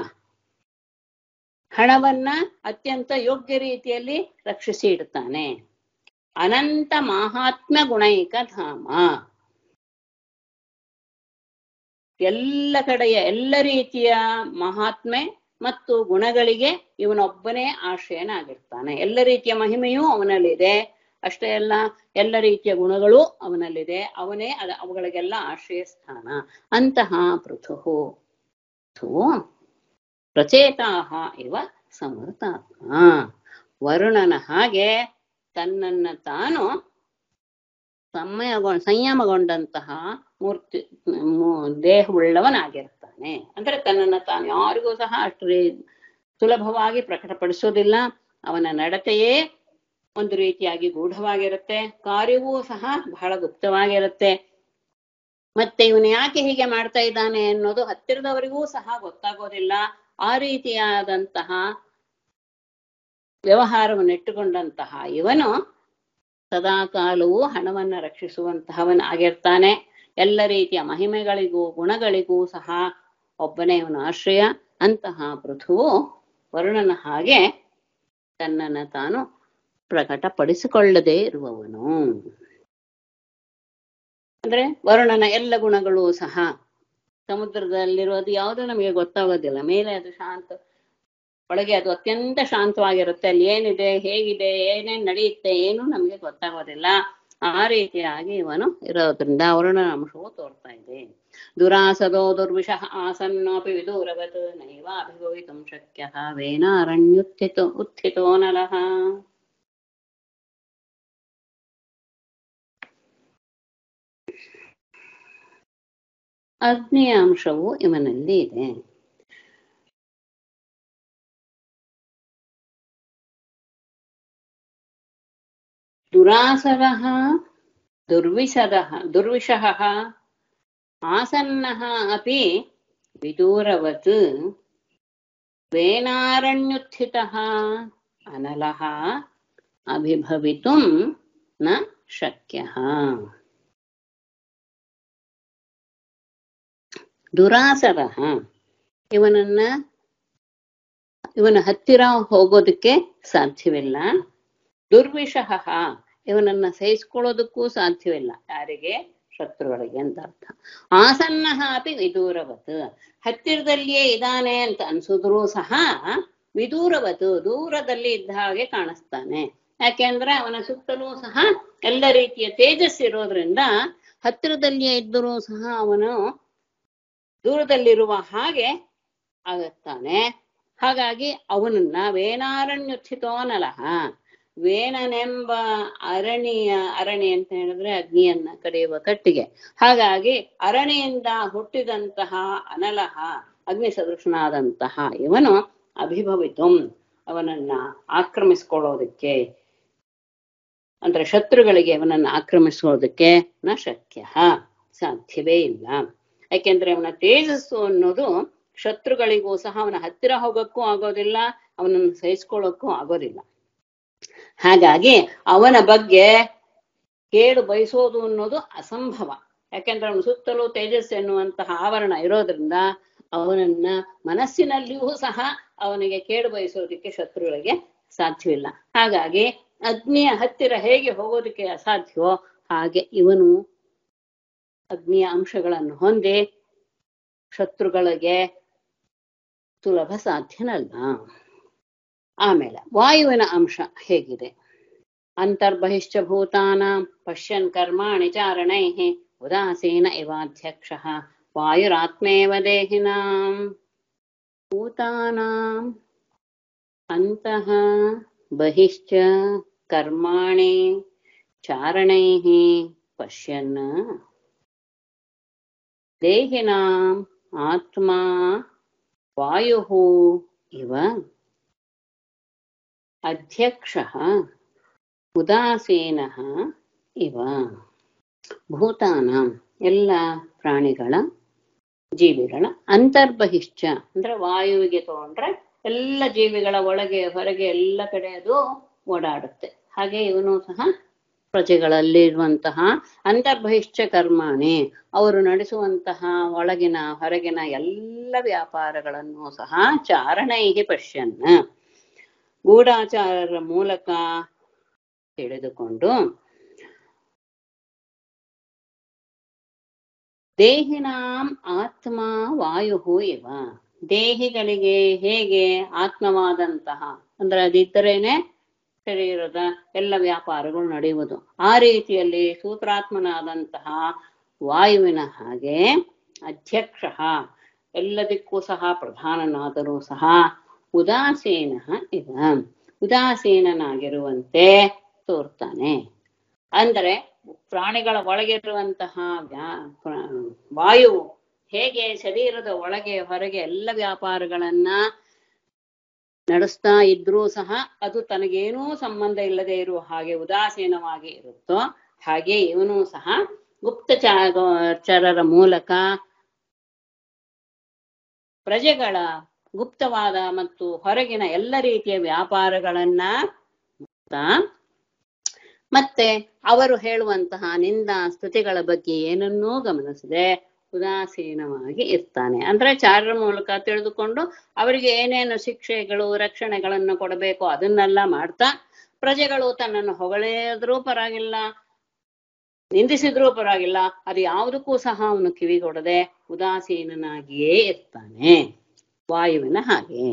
ಹಣವನ್ನ ಅತ್ಯಂತ ಯೋಗ್ಯ ರೀತಿಯಲ್ಲಿ ರಕ್ಷಿಸಿ ಇಡ್ತಾನೆ ಅನಂತ ಮಹಾತ್ಮ ಗುಣೈಕ ಧಾಮ ಎಲ್ಲ ಕಡೆಯ ಎಲ್ಲ ರೀತಿಯ ಮಹಾತ್ಮೆ ಮತ್ತು ಗುಣಗಳಿಗೆ ಇವನೊಬ್ಬನೇ ಆಶ್ರಯನಾಗಿರ್ತಾನೆ ಎಲ್ಲ ರೀತಿಯ ಮಹಿಮೆಯೂ ಅವನಲ್ಲಿದೆ ಅಷ್ಟೇ ಅಲ್ಲ ಎಲ್ಲ ರೀತಿಯ ಗುಣಗಳು ಅವನಲ್ಲಿದೆ ಅವನೇ ಅದ ಅವುಗಳಿಗೆಲ್ಲ ಆಶ್ರಯ ಸ್ಥಾನ ಅಂತಹ ಪೃಥು ಪ್ರಚೇತಾಹ ಇವ ಸಮರ್ಥಾತ್ಮ ವರುಣನ ಹಾಗೆ ತನ್ನನ್ನ ತಾನು ಸಮಯಗೊಂಡ ಸಂಯಮಗೊಂಡಂತಹ ಮೂರ್ತಿ ಮೂ- ದೇಹವುಳ್ಳವನಾಗಿರ್ತಾನೆ ಅಂದ್ರೆ ತನ್ನನ್ನ ತಾನು ಯಾರಿಗೂ ಸಹ ಅಷ್ಟು ರೀ- ಸುಲಭವಾಗಿ ಪ್ರಕಟಪಡಿಸೋದಿಲ್ಲ ಅವನ ನಡತೆಯೇ ಒಂದು ರೀತಿಯಾಗಿ ಗೂಢವಾಗಿರುತ್ತೆ ಕಾರ್ಯವೂ ಸಹ ಬಹಳ ಗುಪ್ತವಾಗಿರುತ್ತೆ ಮತ್ತೆ ಇವನು ಯಾಕೆ ಹೀಗೆ ಮಾಡ್ತಾ ಇದ್ದಾನೆ ಅನ್ನೋದು ಹತ್ತಿರದವರಿಗೂ ಸಹ ಗೊತ್ತಾಗೋದಿಲ್ಲ ಆ ರೀತಿಯಾದಂತಹ ವ್ಯವಹಾರವನ್ನು ಇಟ್ಟುಕೊಂಡಂತಹ ಇವನು ಸದಾ ಕಾಲವೂ ಹಣವನ್ನ ರಕ್ಷಿಸುವಂತಹವನ್ ಆಗಿರ್ತಾನೆ ಎಲ್ಲ ರೀತಿಯ ಮಹಿಮೆಗಳಿಗೂ ಗುಣಗಳಿಗೂ ಸಹ ಒಬ್ಬನೇ ಇವನ ಆಶ್ರಯ ಅಂತಹ ಪೃಥುವು ವರುಣನ ಹಾಗೆ ತನ್ನನ್ನ ತಾನು ಪ್ರಕಟಪಡಿಸಿಕೊಳ್ಳದೇ ಇರುವವನು ಅಂದ್ರೆ ವರುಣನ ಎಲ್ಲ ಗುಣಗಳು ಸಹ ಸಮುದ್ರದಲ್ಲಿರೋದು ಯಾವುದು ನಮಗೆ ಗೊತ್ತಾಗೋದಿಲ್ಲ ಮೇಲೆ ಅದು ಶಾಂತ ಒಳಗೆ ಅದು ಅತ್ಯಂತ ಶಾಂತವಾಗಿರುತ್ತೆ ಅಲ್ಲಿ ಏನಿದೆ ಹೇಗಿದೆ ಏನೇನ್ ನಡೆಯುತ್ತೆ ಏನು ನಮಗೆ ಗೊತ್ತಾಗೋದಿಲ್ಲ ಆ ರೀತಿಯಾಗಿ ಇವನು ಇರೋದ್ರಿಂದ ವರುಣನ ಅಂಶವು ತೋರ್ತಾ ಇದೆ ದುರಾಸದೋ ದುರ್ವಿಷಃ ಆಸನ್ನೋಪಿ ವಿದೂರವತ್ ನೈವ ಅಭಿಭವಿತುಂ ಶಕ್ಯ ವೇನಾರಣ್ಯುತ್ಥಿತೋ ಉತ್ಥಿತೋ ನಲಃ ಅಗ್ನಿಯ ಅಂಶವು ಇವನಲ್ಲಿ ಇದೆ ದುರಾಸದಃ ದುರ್ವಿಷದಃ ದುರ್ವಿಷಃ ಆಸನ್ನಃ ಅಪಿ ವಿದೂರವತ್ ವೇನಾರಣ್ಯುತ್ಥಿತಃ ಅನಲಃ ಅಭಿಭವಿತುಂ ನ ಶಕ್ಯಃ ದುರಾಸದಃ ಇವನನ್ನ ಇವನ ಹತ್ತಿರ ಹೋಗೋದಕ್ಕೆ ಸಾಧ್ಯವಿಲ್ಲ ದುರ್ವಿಷಃ ಇವನನ್ನ ಸಹಿಸ್ಕೊಳ್ಳೋದಕ್ಕೂ ಸಾಧ್ಯವಿಲ್ಲ ಯಾರಿಗೆ ಶತ್ರುಗಳಿಗೆ ಅಂತ ಅರ್ಥ ಆಸನ್ನ ಅಪಿ ವಿದೂರವತ್ ಹತ್ತಿರದಲ್ಲಿಯೇ ಇದ್ದಾನೆ ಅಂತ ಅನ್ಸಿದ್ರು ಸಹ ವಿದೂರವತ್ ದೂರದಲ್ಲಿ ಇದ್ದ ಹಾಗೆ ಕಾಣಿಸ್ತಾನೆ ಯಾಕೆಂದ್ರೆ ಅವನ ಸುತ್ತಲೂ ಸಹ ಎಲ್ಲ ರೀತಿಯ ತೇಜಸ್ ಇರೋದ್ರಿಂದ ಹತ್ತಿರದಲ್ಲಿಯೇ ಇದ್ದರೂ ಸಹ ಅವನು ದೂರದಲ್ಲಿರುವ ಹಾಗೆ ಆಗುತ್ತಾನೆ ಹಾಗಾಗಿ ಅವನನ್ನ ವೇನಾರಣ್ಯುತ್ಥಿತೋನಲಹ ವೇನನೆಂಬ ಅರಣಿಯ ಅರಣಿ ಅಂತ ಹೇಳಿದ್ರೆ ಅಗ್ನಿಯನ್ನ ಕಡಿಯುವ ಕಟ್ಟಿಗೆ ಹಾಗಾಗಿ ಅರಣಿಯಿಂದ ಹುಟ್ಟಿದಂತಹ ಅನಲಹ ಅಗ್ನಿ ಸದೃಶನಾದಂತಹ ಇವನು ಅಭಿಭವಿತು ಅವನನ್ನ ಆಕ್ರಮಿಸ್ಕೊಳ್ಳೋದಕ್ಕೆ ಅಂದ್ರೆ ಶತ್ರುಗಳಿಗೆ ಅವನನ್ನ ಆಕ್ರಮಿಸೋದಕ್ಕೆ ನ ಶಕ್ಯ ಸಾಧ್ಯವೇ ಇಲ್ಲ ಯಾಕೆಂದ್ರೆ ಅವನ ತೇಜಸ್ಸು ಅನ್ನೋದು ಶತ್ರುಗಳಿಗೂ ಸಹ ಅವನ ಹತ್ತಿರ ಹೋಗಕ್ಕೂ ಆಗೋದಿಲ್ಲ ಅವನನ್ನು ಸಹಿಸ್ಕೊಳ್ಳೋಕ್ಕೂ ಆಗೋದಿಲ್ಲ ಹಾಗಾಗಿ ಅವನ ಬಗ್ಗೆ ಕೇಳು ಬಯಸೋದು ಅನ್ನೋದು ಅಸಂಭವ ಯಾಕೆಂದ್ರೆ ಅವನ ಸುತ್ತಲೂ ತೇಜಸ್ ಎನ್ನುವಂತಹ ಆವರಣ ಇರೋದ್ರಿಂದ ಅವನನ್ನ ಮನಸ್ಸಿನಲ್ಲಿಯೂ ಸಹ ಅವನಿಗೆ ಕೇಡು ಬಯಸೋದಕ್ಕೆ ಶತ್ರುಗಳಿಗೆ ಸಾಧ್ಯವಿಲ್ಲ ಹಾಗಾಗಿ ಅಗ್ನಿಯ ಹತ್ತಿರ ಹೇಗೆ ಹೋಗೋದಕ್ಕೆ ಅಸಾಧ್ಯವೋ ಹಾಗೆ ಇವನು ಅಗ್ನಿಯ ಅಂಶಗಳನ್ನು ಹೊಂದಿ ಶತ್ರುಗಳಿಗೆ ಸುಲಭ ಸಾಧ್ಯನಲ್ಲ ಆಮೇಲೆ ವಾಯುವಿನ ಅಂಶ ಹೇಗಿದೆ ಅಂತರ್ಬಹಿಶ್ಚ ಭೂತಾನ ಪಶ್ಯನ್ ಕರ್ಮಾಣಿ ಚಾರಣೈ उदासीन इवाध्यक्षः वायुरात्मेव देहिनाम् भूतानाम् अन्तः बहिश्च कर्माणि चारणैः पश्यन् देहिनाम् आत्मा वायुः इव अध्यक्षः ಉದಾಸೀನಃ ಇವ ಭೂತಾನಾಂ ಎಲ್ಲ ಪ್ರಾಣಿಗಳ ಜೀವಿಗಳ ಅಂತರ್ಬಹಿಶ್ಚ ಅಂದ್ರೆ ವಾಯುವಿಗೆ ತಗೊಂಡ್ರೆ ಎಲ್ಲ ಜೀವಿಗಳ ಒಳಗೆ ಹೊರಗೆ ಎಲ್ಲ ಕಡೆ ಅದು ಓಡಾಡುತ್ತೆ ಹಾಗೆ ಇವನು ಸಹ ಪ್ರಜೆಗಳಲ್ಲಿ ಇರುವಂತಹ ಅಂತರ್ಬಹಿಶ್ಚ ಕರ್ಮಾಣಿ ಅವರು ನಡೆಸುವಂತಹ ಒಳಗಿನ ಹೊರಗಿನ ಎಲ್ಲ ವ್ಯಾಪಾರಗಳನ್ನು ಸಹ ಚಾರಣೈಹಿ ಪಶ್ಯನ್ ಗೂಢಾಚಾರರ ಮೂಲಕ ತಿಳಿದುಕೊಂಡು ದೇಹಿನಾಂ ಆತ್ಮ ವಾಯು ಇವ ದೇಹಿಗಳಿಗೆ ಹೇಗೆ ಆತ್ಮವಾದಂತಹ ಅಂದ್ರೆ ಅದಿದ್ದರೇನೆ ಶರೀರದ ಎಲ್ಲ ವ್ಯಾಪಾರಗಳು ನಡೆಯುವುದು ಆ ರೀತಿಯಲ್ಲಿ ಸೂತ್ರಾತ್ಮನಾದಂತಹ ವಾಯುವಿನ ಹಾಗೆ ಅಧ್ಯಕ್ಷ ಎಲ್ಲದಕ್ಕೂ ಸಹ ಪ್ರಧಾನನಾದರೂ ಸಹ ಉದಾಸೀನ ಇವ ಉದಾಸೀನನಾಗಿರುವಂತೆ ತೋರ್ತಾನೆ ಅಂದರೆ ಪ್ರಾಣಿಗಳ ಒಳಗಿರುವಂತಹ ವ್ಯಾ- ಪ್ರ- ವಾಯು ಹೇಗೆ ಶರೀರದ ಒಳಗೆ ಹೊರಗೆ ಎಲ್ಲ ವ್ಯಾಪಾರಗಳನ್ನ ನಡೆಸ್ತಾ ಇದ್ರೂ ಸಹ ಅದು ತನಗೇನೂ ಸಂಬಂಧ ಇಲ್ಲದೆ ಇರುವ ಹಾಗೆ ಉದಾಸೀನವಾಗಿ ಇರುತ್ತೋ ಹಾಗೆ ಇವನು ಸಹ ಗುಪ್ತಚಾರರ ಮೂಲಕ ಪ್ರಜೆಗಳ ಗುಪ್ತವಾದ ಮತ್ತು ಹೊರಗಿನ ಎಲ್ಲ ರೀತಿಯ ವ್ಯಾಪಾರಗಳನ್ನ ಮಾಡ್ತಾ ಮತ್ತೆ ಅವರು ಹೇಳುವಂತಹ ನಿಂದ ಸ್ತುತಿಗಳ ಬಗ್ಗೆ ಏನನ್ನೂ ಗಮನಿಸದೆ ಉದಾಸೀನವಾಗಿ ಇರ್ತಾನೆ ಅಂದ್ರೆ ಚಾರರ ಮೂಲಕ ತಿಳಿದುಕೊಂಡು ಅವರಿಗೆ ಏನೇನು ಶಿಕ್ಷೆಗಳು ರಕ್ಷಣೆಗಳನ್ನು ಕೊಡಬೇಕು ಅದನ್ನೆಲ್ಲ ಮಾಡ್ತಾ ಪ್ರಜೆಗಳು ತನ್ನನ್ನು ಹೊಗಳಿದ್ರೂ ಪರವಾಗಿಲ್ಲ ನಿಂದಿಸಿದ್ರೂ ಪರವಾಗಿಲ್ಲ ಅದು ಯಾವುದಕ್ಕೂ ಸಹ ಅವನು ಕಿವಿಗೊಡದೆ ಉದಾಸೀನನಾಗಿಯೇ ಇರ್ತಾನೆ ವಾಯುವಿನ ಹಾಗೆ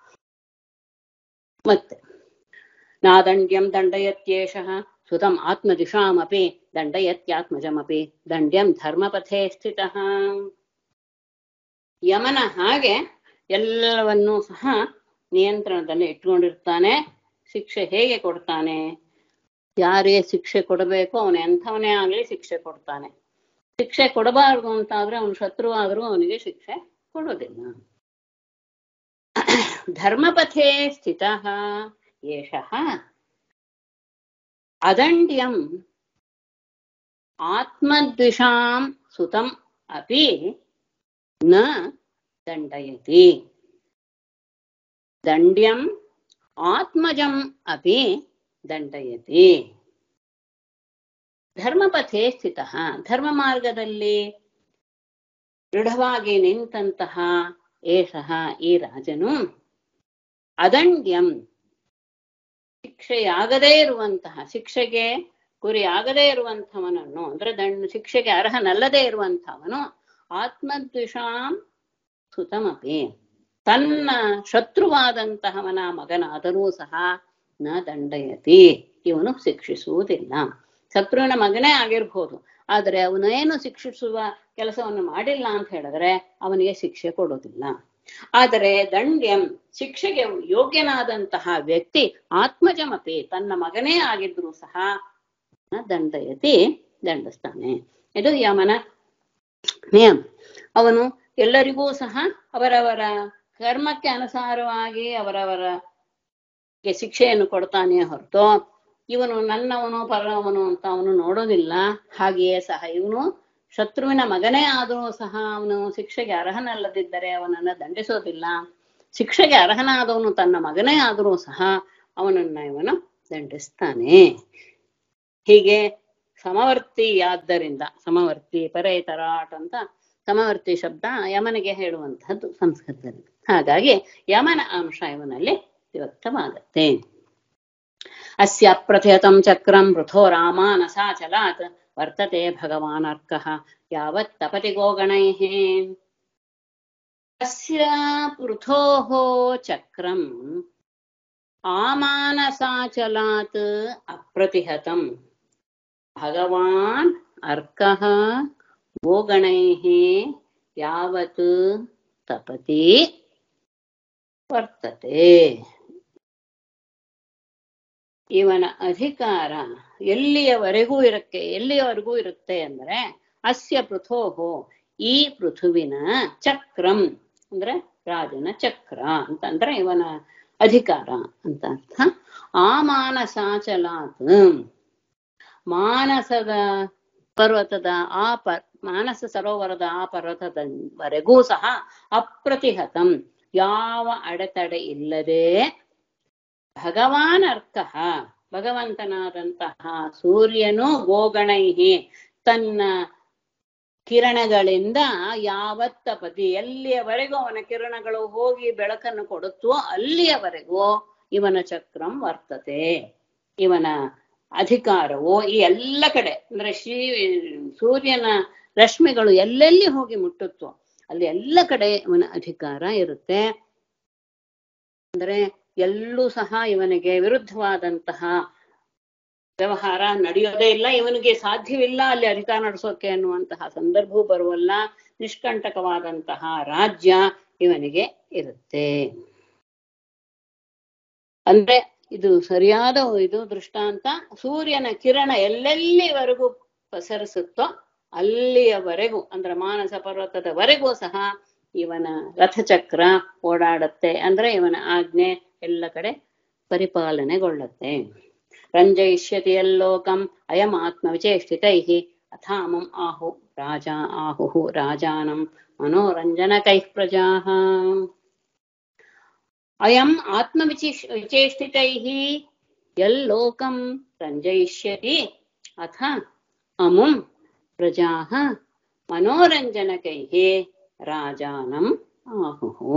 ಮತ್ತೆ ನಾದಂಡ್ಯಂ ದಂಡಯತ್ಯೇಷಃ ಸುತಂ ಆತ್ಮದಿಶಾಮಪಿ ದಂಡಯತ್ಯಾತ್ಮಜಮಪಿ ದಂಡ್ಯಂ ಧರ್ಮಪಥೇ ಸ್ಥಿತಃ ಯಮನ ಹಾಗೆ ಎಲ್ಲವನ್ನೂ ಸಹ ನಿಯಂತ್ರಣದಲ್ಲಿ ಇಟ್ಕೊಂಡಿರ್ತಾನೆ ಶಿಕ್ಷೆ ಹೇಗೆ ಕೊಡ್ತಾನೆ ಯಾರಿಗೆ ಶಿಕ್ಷೆ ಕೊಡಬೇಕು ಅವನು ಎಂಥವನೇ ಆಗ್ಲಿ ಶಿಕ್ಷೆ ಕೊಡ್ತಾನೆ ಶಿಕ್ಷೆ ಕೊಡಬಾರದು ಅಂತಾದ್ರೆ ಅವನು ಶತ್ರು ಆದ್ರೂ ಅವನಿಗೆ ಶಿಕ್ಷೆ ಕೊಡೋದಿಲ್ಲ ಧರ್ಮಪಥೇ ಸ್ಥಿತಃ ಏಷಃ ಅದಂಡ್ಯಂ ಆತ್ಮದ್ವಿಷಾಂ ಸುತಂ ಅಪಿ ನ ದಂಡಯತಿ ದಂಡ್ಯಂ ಆತ್ಮಜಂ ಅಪಿ ದಂಡಯತಿ ಧರ್ಮಪಥೇ ಸ್ಥಿತ ಧರ್ಮ ಮಾರ್ಗದಲ್ಲಿ ದೃಢವಾಗಿ ನಿಂತಹ ಏಷಃ ಈ ರಾಜನು ಅದಂಡ್ಯಂ ಶಿಕ್ಷೆಯಾಗದೇ ಇರುವಂತಹ ಶಿಕ್ಷೆಗೆ ಗುರಿಯಾಗದೇ ಇರುವಂಥವನನ್ನು ಅಂದ್ರೆ ದಂಡ ಶಿಕ್ಷೆಗೆ ಅರ್ಹನಲ್ಲದೆ ಇರುವಂಥವನು ಆತ್ಮದ್ವಿಷಾಂ ಸುತಮಪಿ ತನ್ನ ಶತ್ರುವಾದಂತಹವನ ಮಗನಾದರೂ ಸಹ ನ ದಂಡಯತಿ ಇವನು ಶಿಕ್ಷಿಸುವುದಿಲ್ಲ ಶತ್ರುವಿನ ಮಗನೇ ಆಗಿರ್ಬೋದು ಆದರೆ ಅವನೇನು ಶಿಕ್ಷಿಸುವ ಕೆಲಸವನ್ನು ಮಾಡಿಲ್ಲ ಅಂತ ಹೇಳಿದ್ರೆ ಅವನಿಗೆ ಶಿಕ್ಷೆ ಕೊಡೋದಿಲ್ಲ ಆದರೆ ದಂಡ್ಯಂ ಶಿಕ್ಷೆಗೆ ಯೋಗ್ಯನಾದಂತಹ ವ್ಯಕ್ತಿ ಆತ್ಮಜಮಪಿ ತನ್ನ ಮಗನೇ ಆಗಿದ್ರು ಸಹ ದಂಡಯತಿ ದಂಡಿಸ್ತಾನೆ ಇದು ಯಮನ ನಿಯಮ ಅವನು ಎಲ್ಲರಿಗೂ ಸಹ ಅವರವರ ಕರ್ಮಕ್ಕೆ ಅನುಸಾರವಾಗಿ ಅವರವರ ಗೆ ಶಿಕ್ಷೆಯನ್ನು ಕೊಡ್ತಾನೆ ಹೊರತು ಇವನು ನನ್ನವನು ಪರವನು ಅಂತ ಅವನು ನೋಡೋದಿಲ್ಲ ಹಾಗೆಯೇ ಸಹ ಇವನು ಶತ್ರುವಿನ ಮಗನೇ ಆದರೂ ಸಹ ಅವನು ಶಿಕ್ಷೆಗೆ ಅರ್ಹನಲ್ಲದಿದ್ದರೆ ಅವನನ್ನ ದಂಡಿಸೋದಿಲ್ಲ ಶಿಕ್ಷೆಗೆ ಅರ್ಹನಾದವನು ತನ್ನ ಮಗನೇ ಆದರೂ ಸಹ ಅವನನ್ನ ಇವನು ದಂಡಿಸ್ತಾನೆ ಹೀಗೆ ಸಮವರ್ತಿಯಾದ್ದರಿಂದ ಸಮವರ್ತಿ ಪರೇತರಾಟ್ ಅಂತ ಸಮವರ್ತಿ ಶಬ್ದ ಯಮನಿಗೆ ಹೇಳುವಂತಹದ್ದು ಸಂಸ್ಕೃತದಲ್ಲಿ ಹಾಗಾಗಿ ಯಮನ ಅಂಶ ಇವನಲ್ಲಿ ವ್ಯಕ್ತವಾಗತ್ತೆ ಅಸ್ಯ ಪ್ರಥಯತಂ ಚಕ್ರಂ ವೃಥೋ ರಾಮಾನಸಾಚಲಾತ್ ವರ್ತತೆ ಭಗವಾನ್ ಅರ್ಕಃ ಯಾವತ್ ತಪತಿ ಗೋಗಣೈಃ ಅಸ್ಯ ಪೃಥೋಃ ಚಕ್ರಂ ಆಮಾನಸಾಚಲಾತ್ ಅಪ್ರತಿಹತಂ ಭಗವಾನ್ ಅರ್ಕಃ ಗೋಗಣೈः ಯಾವತ್ ತಪತಿ ವರ್ತತೆ ಇವನ ಅಧಿಕಾರ ಎಲ್ಲಿಯವರೆಗೂ ಇರಕ್ಕೆ ಎಲ್ಲಿಯವರೆಗೂ ಇರುತ್ತೆ ಅಂದ್ರೆ ಅಸ್ಯ ಪೃಥೋಹೋ ಈ ಪೃಥುವಿನ ಚಕ್ರಂ ಅಂದ್ರೆ ರಾಜನ ಚಕ್ರ ಅಂತ ಅಂದ್ರೆ ಇವನ ಅಧಿಕಾರ ಅಂತ ಅರ್ಥ ಆ ಮಾನಸಾಚಲಾತ್ ಮಾನಸದ ಪರ್ವತದ ಆ ಪ ಮಾನಸ ಸರೋವರದ ಆ ಪರ್ವತದವರೆಗೂ ಸಹ ಅಪ್ರತಿಹತಂ ಯಾವ ಅಡೆತಡೆ ಇಲ್ಲದೆ ಭಗವಾನ್ ಅರ್ಥಃ ಭಗವಂತನಾದಂತಹ ಸೂರ್ಯನು ಗೋಗಣೈಹಿ ತನ್ನ ಕಿರಣಗಳಿಂದ ಯಾವತ್ತಪತಿ ಎಲ್ಲಿಯವರೆಗೂ ಅವನ ಕಿರಣಗಳು ಹೋಗಿ ಬೆಳಕನ್ನು ಕೊಡುತ್ತೋ ಅಲ್ಲಿಯವರೆಗೂ ಇವನ ಚಕ್ರಂ ವರ್ತತೆ ಇವನ ಅಧಿಕಾರವು ಈ ಎಲ್ಲ ಕಡೆ ಅಂದ್ರೆ ಶ್ರೀ ಸೂರ್ಯನ ರಶ್ಮಿಗಳು ಎಲ್ಲೆಲ್ಲಿ ಹೋಗಿ ಮುಟ್ಟುತ್ತೋ ಅಲ್ಲಿ ಎಲ್ಲ ಕಡೆ ಇವನ ಅಧಿಕಾರ ಇರುತ್ತೆ ಅಂದ್ರೆ ಎಲ್ಲೂ ಸಹ ಇವನಿಗೆ ವಿರುದ್ಧವಾದಂತಹ ವ್ಯವಹಾರ ನಡೆಯೋದೇ ಇಲ್ಲ ಇವನಿಗೆ ಸಾಧ್ಯವಿಲ್ಲ ಅಲ್ಲಿ ಅಧಿಕಾರ ನಡೆಸೋಕೆ ಅನ್ನುವಂತಹ ಸಂದರ್ಭವೂ ಬರುವಲ್ಲ ನಿಷ್ಕಂಟಕವಾದಂತಹ ರಾಜ್ಯ ಇವನಿಗೆ ಇರುತ್ತೆ ಅಂದ್ರೆ ಇದು ಸರಿಯಾದ ಇದು ದೃಷ್ಟಾಂತ ಸೂರ್ಯನ ಕಿರಣ ಎಲ್ಲೆಲ್ಲಿವರೆಗೂ ಪಸರಿಸುತ್ತೋ ಅಲ್ಲಿಯವರೆಗೂ ಅಂದ್ರೆ ಮಾನಸ ಪರ್ವತದವರೆಗೂ ಸಹ ಇವನ ರಥಚಕ್ರ ಓಡಾಡುತ್ತೆ ಅಂದ್ರೆ ಇವನ ಆಜ್ಞೆ ಎಲ್ಲ ಕಡೆ ಪರಿಪಾಲನೆಗೊಳ್ಳುತ್ತೆ ರಂಜಯಿಷ್ಯತಿ ಯಲ್ಲೋಕಂ ಅಯಂ ಆತ್ಮ ವಿಚೇಷ್ಟಿತೈ ಅಥಾಮಂ ಆಹು ರಾಜ ಆಹುಹು ರಾಜಾನಂ ಮನೋರಂಜನಕೈ ಪ್ರಜಾ ಅಯಂ ಆತ್ಮ ವಿಚಿಷ್ ವಿಚೇಷ್ಟಿತೈ ಯಲ್ಲೋಕಂ ರಂಜಯಿಷ್ಯತಿ ಅಥ ಅಮುಂ ಪ್ರಜಾ ಮನೋರಂಜನಕೈ ರಾಜಾನಂ ಆಹುಹು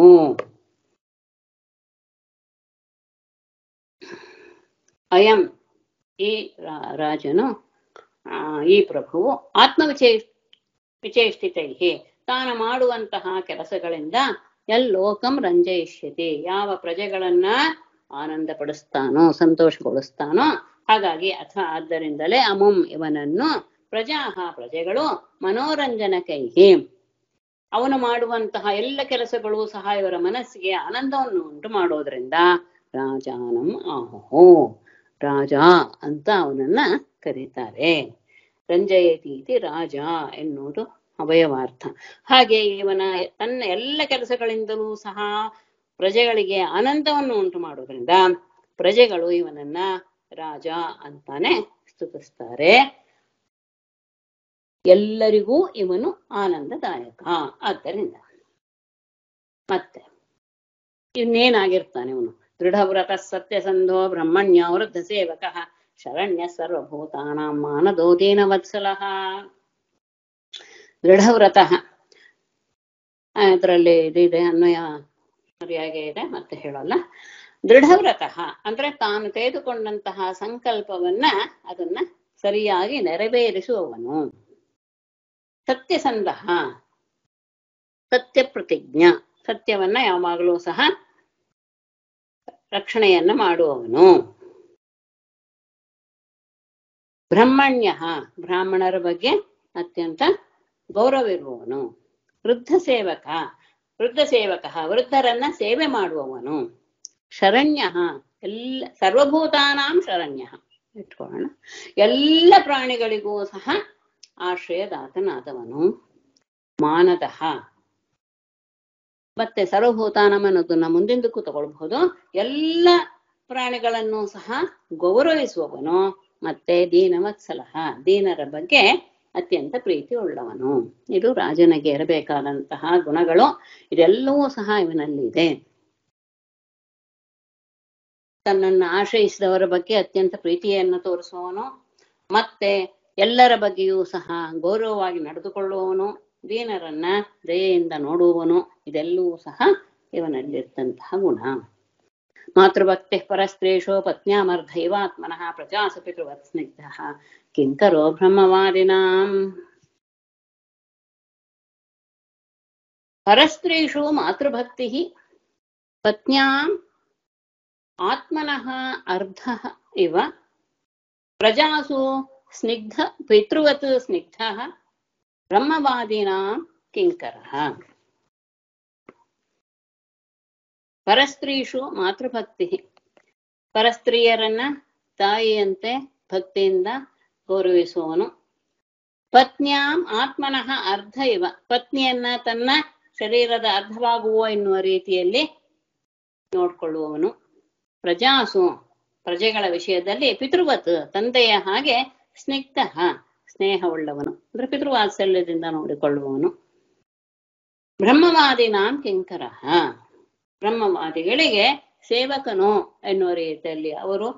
ಅಯಂ ಈ ರಾ- ರಾಜನು ಆ, ಈ ಪ್ರಭುವು ಆತ್ಮವಿಚೇ ವಿಚೇಷ್ಟಿತೈ ತಾನು ಮಾಡುವಂತಹ ಕೆಲಸಗಳಿಂದ ಎಲ್ಲೋಕಂ ರಂಜಯಿಷ್ಯತಿ ಯಾವ ಪ್ರಜೆಗಳನ್ನ ಆನಂದ ಪಡಿಸ್ತಾನೋ ಸಂತೋಷಗೊಳಿಸ್ತಾನೋ ಹಾಗಾಗಿ ಅಥ ಆದ್ದರಿಂದಲೇ ಅಮುಂ ಇವನನ್ನು ಪ್ರಜಾಹ ಪ್ರಜೆಗಳು ಮನೋರಂಜನಕೈಹಿ ಅವನು ಮಾಡುವಂತಹ ಎಲ್ಲ ಕೆಲಸಗಳು ಸಹ ಇವರ ಮನಸ್ಸಿಗೆ ಆನಂದವನ್ನು ಉಂಟು ಮಾಡೋದ್ರಿಂದ ರಾಜಾನಂ ಆಹೋ ರಾಜ ಅಂತ ಅವನನ್ನ ಕರೀತಾರೆ ರಂಜಯತಿ ಇತಿ ರಾಜ ಎನ್ನುವುದು ಅವಯವಾರ್ಥ ಹಾಗೆ ಇವನ ತನ್ನ ಎಲ್ಲ ಕೆಲಸಗಳಿಂದಲೂ ಸಹ ಪ್ರಜೆಗಳಿಗೆ ಆನಂದವನ್ನು ಉಂಟು ಮಾಡೋದ್ರಿಂದ ಪ್ರಜೆಗಳು ಇವನನ್ನ ರಾಜ ಅಂತಾನೆ ಸ್ತುತಿಸ್ತಾರೆ ಎಲ್ಲರಿಗೂ ಇವನು ಆನಂದದಾಯಕ ಆದ್ದರಿಂದ ಮತ್ತೆ ಇನ್ನೇನಾಗಿರ್ತಾನೆ ಇವನು ದೃಢವ್ರತ ಸತ್ಯಸಂಧೋ ಬ್ರಹ್ಮಣ್ಯ ವೃದ್ಧ ಸೇವಕ ಶರಣ್ಯ ಸರ್ವಭೂತಾನಾಂ ಮಾನದೋ ದೀನವತ್ಸಲಃ ದೃಢವ್ರತ ಅದರಲ್ಲಿ ಇದಿದೆ ಅನ್ವಯ ಸರಿಯಾಗಿ ಇದೆ ಮತ್ತೆ ಹೇಳಲ್ಲ ದೃಢವ್ರತಃ ಅಂದ್ರೆ ತಾನು ತೆಗೆದುಕೊಂಡಂತಹ ಸಂಕಲ್ಪವನ್ನ ಅದನ್ನ ಸರಿಯಾಗಿ ನೆರವೇರಿಸುವವನು ಸತ್ಯಸಂಧ ಸತ್ಯ ಪ್ರತಿಜ್ಞ ಸತ್ಯವನ್ನ ಯಾವಾಗಲೂ ಸಹ ರಕ್ಷಣೆಯನ್ನ ಮಾಡುವವನು ಬ್ರಹ್ಮಣ್ಯ ಬ್ರಾಹ್ಮಣರ ಬಗ್ಗೆ ಅತ್ಯಂತ ಗೌರವಿರುವವನು ವೃದ್ಧ ಸೇವಕ ವೃದ್ಧ ಸೇವಕ ವೃದ್ಧರನ್ನ ಸೇವೆ ಮಾಡುವವನು ಶರಣ್ಯ ಎಲ್ಲ ಸರ್ವಭೂತಾನಾಂ ಶರಣ್ಯ ಇಟ್ಕೊಳ್ಳೋಣ ಎಲ್ಲ ಪ್ರಾಣಿಗಳಿಗೂ ಸಹ ಆಶ್ರಯದಾತನಾದವನು ಮಾನದಃ ಮತ್ತೆ ಸರ್ವಭೂತಾನಂ ಅನ್ನೋದನ್ನ ಮುಂದಿಂದಕ್ಕೂ ತಗೊಳ್ಬಹುದು ಎಲ್ಲ ಪ್ರಾಣಿಗಳನ್ನು ಸಹ ಗೌರವಿಸುವವನು ಮತ್ತೆ ದೀನವತ್ಸಲಹ ದೀನರ ಬಗ್ಗೆ ಅತ್ಯಂತ ಪ್ರೀತಿ ಉಳ್ಳವನು ಇದು ರಾಜನಿಗೆ ಇರಬೇಕಾದಂತಹ ಗುಣಗಳು ಇದೆಲ್ಲವೂ ಸಹ ಇವನಲ್ಲಿ ಇದೆ ತನ್ನನ್ನು ಆಶ್ರಯಿಸಿದವರ ಬಗ್ಗೆ ಅತ್ಯಂತ ಪ್ರೀತಿಯನ್ನು ತೋರಿಸುವವನು ಮತ್ತೆ ಎಲ್ಲರ ಬಗ್ಗೆಯೂ ಸಹ ಗೌರವವಾಗಿ ನಡೆದುಕೊಳ್ಳುವವನು ದೀನರನ್ನ ದಯೆಯಿಂದ ನೋಡುವವನು ಇದೆಲ್ಲವೂ ಸಹ ಇವನಲ್ಲಿರ್ತಂತಹ ಗುಣ ಮಾತೃಭಕ್ತಿ ಪರಸ್ತ್ರೀಷು ಪತ್ನ್ಯಾಮರ್ಧೈವಾತ್ಮನಃ ಪ್ರಜಾಸು ಪಿತೃವತ್ ಸ್ನಿಗ್ಧ ಕಿಂಕರೋ ಬ್ರಹ್ಮವಾದಿನಾಂ ಪರಸ್ತ್ರೀಷು ಮಾತೃಭಕ್ತಿ ಪತ್ನ್ಯಾಂ ಆತ್ಮನಃ ಅರ್ಧ ಇವ ಪ್ರಜಾಸು ಸ್ನಿಗ್ಧ ಪಿತೃವತ್ ಸ್ನಿಗ್ಧ ಬ್ರಹ್ಮವಾದಿನಾಂ ಕಿಂಕರ ಪರಸ್ತ್ರೀಷು ಮಾತೃಭಕ್ತಿ ಪರಸ್ತ್ರೀಯರನ್ನ ತಾಯಿಯಂತೆ ಭಕ್ತಿಯಿಂದ ಗೌರವಿಸುವವನು ಪತ್ನ್ಯಾಂ ಆತ್ಮನಃ ಅರ್ಧ ಇವ ಪತ್ನಿಯನ್ನ ತನ್ನ ಶರೀರದ ಅರ್ಧವಾಗುವ ಎನ್ನುವ ರೀತಿಯಲ್ಲಿ ನೋಡ್ಕೊಳ್ಳುವವನು ಪ್ರಜಾಸು ಪ್ರಜೆಗಳ ವಿಷಯದಲ್ಲಿ ಪಿತೃವತ್ ತಂದೆಯ ಹಾಗೆ ಸ್ನಿಗ್ಧ ಸ್ನೇಹವುಳ್ಳವನು ಅಂದ್ರೆ ಪಿತೃವಾತ್ಸಲ್ಯದಿಂದ ನೋಡಿಕೊಳ್ಳುವವನು ಬ್ರಹ್ಮವಾದಿನಾಂ ಕಿಂಕರ ಬ್ರಹ್ಮವಾದಿಗಳಿಗೆ ಸೇವಕನು ಎನ್ನುವ ರೀತಿಯಲ್ಲಿ ಅವರು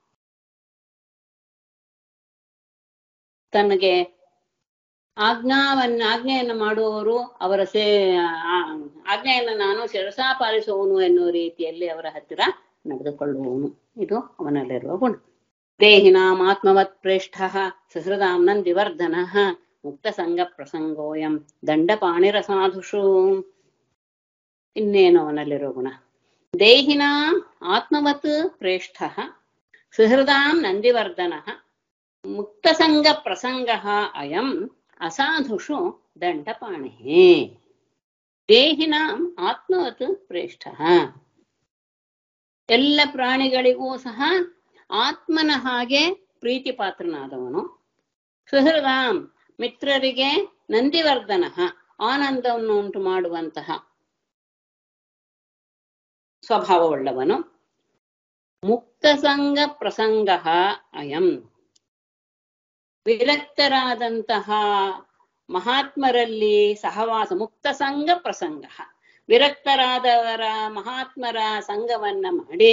ತನಗೆ ಆಜ್ಞಾವನ್ನ ಆಜ್ಞೆಯನ್ನು ಮಾಡುವವರು ಅವರ ಸೇ ಆ, ಆಜ್ಞೆಯನ್ನು ನಾನು ಶಿರಸಾ ಪಾಲಿಸುವವನು ಎನ್ನುವ ರೀತಿಯಲ್ಲಿ ಅವರ ಹತ್ತಿರ ನಡೆದುಕೊಳ್ಳುವವನು ಇದು ಅವನಲ್ಲಿರುವ ಗುಣ ದೇಹಿನಾಂ ಆತ್ಮವತ್ ಪ್ರೇಷ್ಠ ಸುಹೃದಾಂ ನಂದಿವರ್ಧನ ಮುಕ್ತ ಸಂಗ ಪ್ರಸಂಗೋಯಂ ದಂಡಪಾಣಿರಸಾಧುಷು ಇನ್ನೇನು ಅವನಲ್ಲಿರೋ ಗುಣ ದೇಹಿನಾಂ ಆತ್ಮವತ್ ಪ್ರೇಷ್ಠ ಸುಹೃದಾಂ ನಂದಿವರ್ಧನ ಮುಕ್ತಸಂಗ ಪ್ರಸಂಗ ಅಯಂ ಅಸಾಧುಷು ದಂಡಪಾಣಿ ದೇಹಿನಾಂ ಆತ್ಮವತ್ ಪ್ರೇಷ್ಠ ಎಲ್ಲ ಪ್ರಾಣಿಗಳಿಗೂ ಸಹ ಆತ್ಮನ ಹಾಗೆ ಪ್ರೀತಿ ಪಾತ್ರನಾದವನು ಸುಹೃದಾಂ ಮಿತ್ರರಿಗೆ ನಂದಿವರ್ಧನ ಆನಂದವನ್ನು ಉಂಟು ಮಾಡುವಂತಹ ಸ್ವಭಾವವುಳ್ಳವನು ಮುಕ್ತಸಂಗ ಪ್ರಸಂಗ ಅಯಂ ವಿರಕ್ತರಾದಂತಹ ಮಹಾತ್ಮರಲ್ಲಿ ಸಹವಾಸ ಮುಕ್ತ ಸಂಘ ಪ್ರಸಂಗ ವಿರಕ್ತರಾದವರ ಮಹಾತ್ಮರ ಸಂಘವನ್ನ ಮಾಡಿ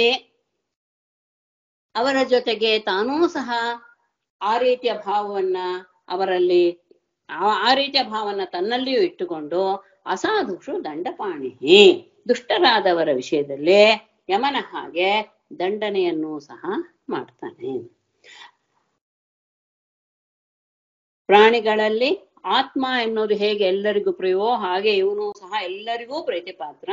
ಅವರ ಜೊತೆಗೆ ತಾನೂ ಸಹ ಆ ರೀತಿಯ ಭಾವವನ್ನ ಅವರಲ್ಲಿ ಆ- ಆ ರೀತಿಯ ಭಾವನ ತನ್ನಲ್ಲಿಯೂ ಇಟ್ಟುಕೊಂಡು ಅಸಾಧುಷು ದಂಡಪಾಣಿ ದುಷ್ಟರಾದವರ ವಿಷಯದಲ್ಲಿ ಯಮನ ಹಾಗೆ ದಂಡನೆಯನ್ನು ಸಹ ಮಾಡ್ತಾನೆ ಪ್ರಾಣಿಗಳಲ್ಲಿ ಆತ್ಮ ಎನ್ನುವುದು ಹೇಗೆ ಎಲ್ಲರಿಗೂ ಪ್ರಿಯವೋ ಹಾಗೆ ಇವನು ಸಹ ಎಲ್ಲರಿಗೂ ಪ್ರೀತಿ ಪಾತ್ರ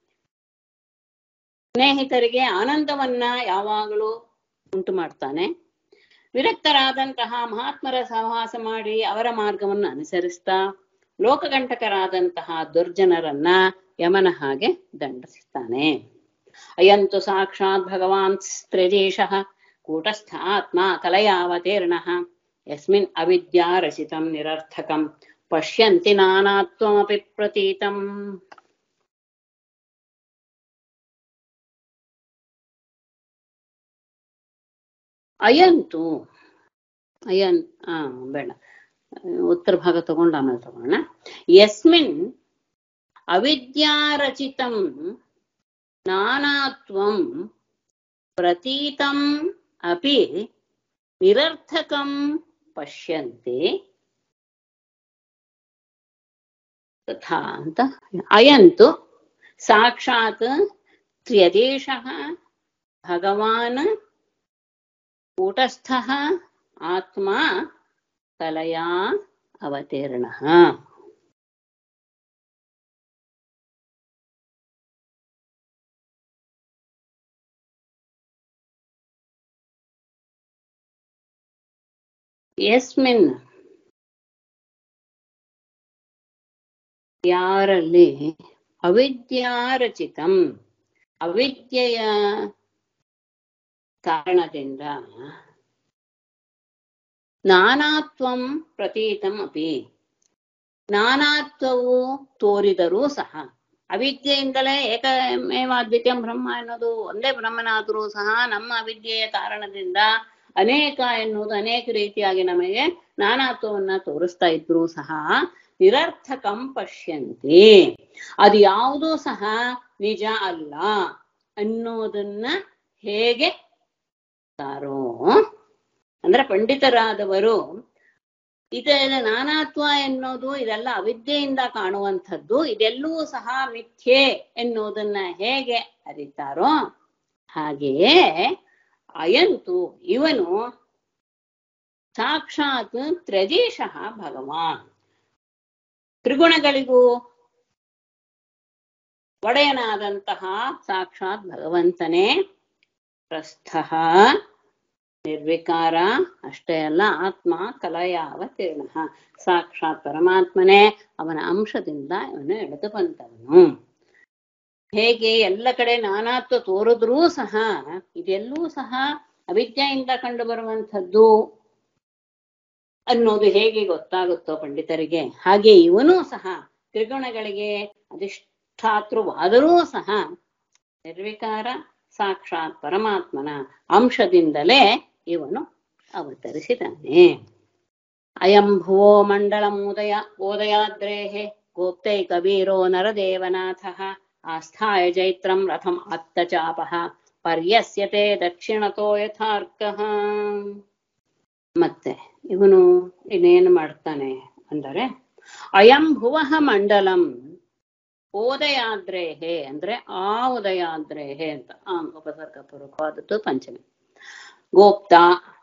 ಸ್ನೇಹಿತರಿಗೆ ಆನಂದವನ್ನ ಯಾವಾಗಲೂ ಉಂಟು ಮಾಡ್ತಾನೆ ವಿರಕ್ತರಾದಂತಹ ಮಹಾತ್ಮರ ಸಹವಾಸ ಮಾಡಿ ಅವರ ಮಾರ್ಗವನ್ನು ಅನುಸರಿಸ್ತಾ ಲೋಕಗಂಟಕರಾದಂತಹ ದುರ್ಜನರನ್ನ ಯಮನ ಹಾಗೆ ದಂಡಿಸ್ತಾನೆ ಅಯಂತು ಸಾಕ್ಷಾತ್ ಭಗವಾನ್ ತ್ರಿದೇಶಃ ಕೂಟಸ್ಥ ಆತ್ಮ ಕಲಯಾವತೀರ್ಣ ಯಸ್ಮಿನ್ ಅವಿದ್ಯಾ ರಚಿತಂ ನಿರರ್ಥಕಂ ಪಶ್ಯಂತಿ ನಾನಾತ್ವಮಪಿ ಪ್ರತೀತಂ ಅಯಂತು ಅಯನ್ ಆ ಬೇಡ ಉತ್ತರ ಭಾಗ ತಗೊಂಡು ಆಮೇಲೆ ತಗೋಣ ಯಸ್ಮಿನ್ ಅವಿದ್ಯಾರಚಿತಂ ನಾನಾತ್ವಂ ಪ್ರತೀತಂ ಅಪಿ ನಿರರ್ಥಕಂ ಪಶ್ಯಂತೆ ತಥಾ ಅಂತ ಅಯಂತು ಸಾಕ್ಷಾತ್ ತ್ರ್ಯದೇಶಃ ಭಗವಾನ್ ಕೂಟಸ್ಥಃ ಆತ್ಮ ಕಲಯಾ ಅವತೀರ್ಣ ಯಸ್ಮಿನ್ ಯಾರಲ್ಲಿ ಅವಿದ್ಯಾರಚಿತಂ ಅವಿದ್ಯೆಯ ಕಾರಣದಿಂದ ನಾನಾತ್ವಂ ಪ್ರತೀತಂ ಅಪಿ ನಾನಾತ್ವವು ತೋರಿದರೂ ಸಹ ಅವಿದ್ಯೆಯಿಂದಲೇ ಏಕಮೇವಾದ್ವಿತೀಯಂ ಬ್ರಹ್ಮ ಎನ್ನುವುದು ಒಂದೇ ಬ್ರಹ್ಮನಾದರೂ ಸಹ ನಮ್ಮ ಅವಿದ್ಯೆಯ ಕಾರಣದಿಂದ ಅನೇಕ ಎನ್ನುವುದು ಅನೇಕ ರೀತಿಯಾಗಿ ನಮಗೆ ನಾನಾತ್ವವನ್ನ ತೋರಿಸ್ತಾ ಇದ್ರು ಸಹ ನಿರರ್ಥಕಂ ಪಶ್ಯಂತಿ ಅದು ಯಾವುದೂ ಸಹ ನಿಜ ಅಲ್ಲ ಅನ್ನೋದನ್ನ ಹೇಗೆ ತಾರೋ ಅಂದ್ರೆ ಪಂಡಿತರಾದವರು ಇದೆಲ್ಲ ನಾನಾತ್ವ ಎನ್ನುವುದು ಇದೆಲ್ಲ ಅವಿದ್ಯೆಯಿಂದ ಕಾಣುವಂಥದ್ದು ಇದೆಲ್ಲವೂ ಸಹ ಮಿಥ್ಯೆ ಎನ್ನುವುದನ್ನ ಹೇಗೆ ಅರಿತಾರೋ ಹಾಗೆಯೇ ಅಯಂತು ಇವನು ಸಾಕ್ಷಾತ್ ತ್ರಜೀಶಃ ಭಗವಾನ್ ತ್ರಿಗುಣಗಳಿಗೂ ಒಡೆಯನಾದಂತಹ ಸಾಕ್ಷಾತ್ ಭಗವಂತನೇ ಪ್ರಸ್ಥ ನಿರ್ವಿಕಾರ ಅಷ್ಟೇ ಅಲ್ಲ ಆತ್ಮ ಕಲಯಾವತೀರ್ಣ ಸಾಕ್ಷಾತ್ ಪರಮಾತ್ಮನೇ ಅವನ ಅಂಶದಿಂದ ಇವನು ಎಳೆದು ಬಂದವನು ಹೇಗೆ ಎಲ್ಲ ಕಡೆ ನಾನಾತ್ವ ತೋರಿದ್ರೂ ಸಹ ಇದೆಲ್ಲೂ ಸಹ ಅವಿದ್ಯೆಯಿಂದ ಕಂಡು ಬರುವಂಥದ್ದು ಅನ್ನೋದು ಹೇಗೆ ಗೊತ್ತಾಗುತ್ತೋ ಪಂಡಿತರಿಗೆ ಹಾಗೆ ಇವನೂ ಸಹ ತ್ರಿಗುಣಗಳಿಗೆ ಅಧಿಷ್ಠಾತೃವಾದರೂ ಸಹ ನಿರ್ವಿಕಾರ ಸಾಕ್ಷಾತ್ ಪರಮಾತ್ಮನ ಅಂಶದಿಂದಲೇ ಇವನು ಅವತರಿಸಿದ್ದಾನೆ ಅಯಂ ಭುವೋ ಮಂಡಳಂ ಉದಯ ಓದಯಾದ್ರೇಃ ಗೋಪ್ತೈಕವೀರೋ ನರದೇವನಾಥಃ ಆಸ್ಥಾಯ ಜೈತ್ರಂ ರಥಂ ಅತ್ತಚಾಪಃ ಪರ್ಯಸ್ಯತೆ ದಕ್ಷಿಣತೋ ಯಥಾರ್ಕಃ ಮತ್ತೆ ಇವನು ಇನ್ನೇನು ಮಾಡ್ತಾನೆ ಅಂದರೆ ಅಯಂ ಭುವಃ ಮಂಡಲಂ ಓದಯಾದ್ರೇಹೆ ಅಂದ್ರೆ ಆ ಉದಯಾದ್ರೇಹೆ ಅಂತ ಆ ಉಪಸರ್ಗ ಪೂರ್ವಕವಾದದ್ದು ಪಂಚಮಿ ಗೋಪ್ತ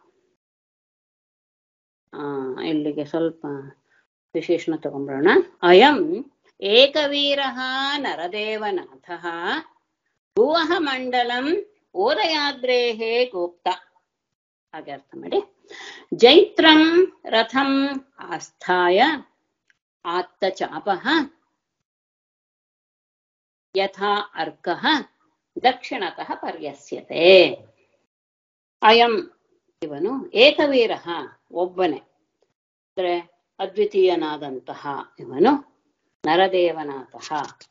ಆ ಇಲ್ಲಿಗೆ ಸ್ವಲ್ಪ ವಿಶೇಷಣ ತಗೊಂಡ್ಬಿಡೋಣ ಅಯಂ ಏಕವೀರ ನರದೇವನಾಥ ಭುವಃ ಮಂಡಲಂ ಓದಯಾದ್ರೇಹೇ ಗೋಪ್ತ ಹಾಗೆ ಅರ್ಥ ಮಾಡಿ ಜೈತ್ರಂ ರಥಂ ಆಸ್ಥಾಯ ಆತ್ತಚಾಪಃ ಯಥಾ ಅರ್ಕಃ ದಕ್ಷಿಣತಃ ಪರ್ಯಸ್ಯತೆ ಅಯಂ ಇವನು ಏಕವೀರ ಒಬ್ಬನೇ ಅಂದ್ರೆ ಅದ್ವಿತೀಯನಾದಂತಹ ಇವನು ನರದೇವನಾತಹ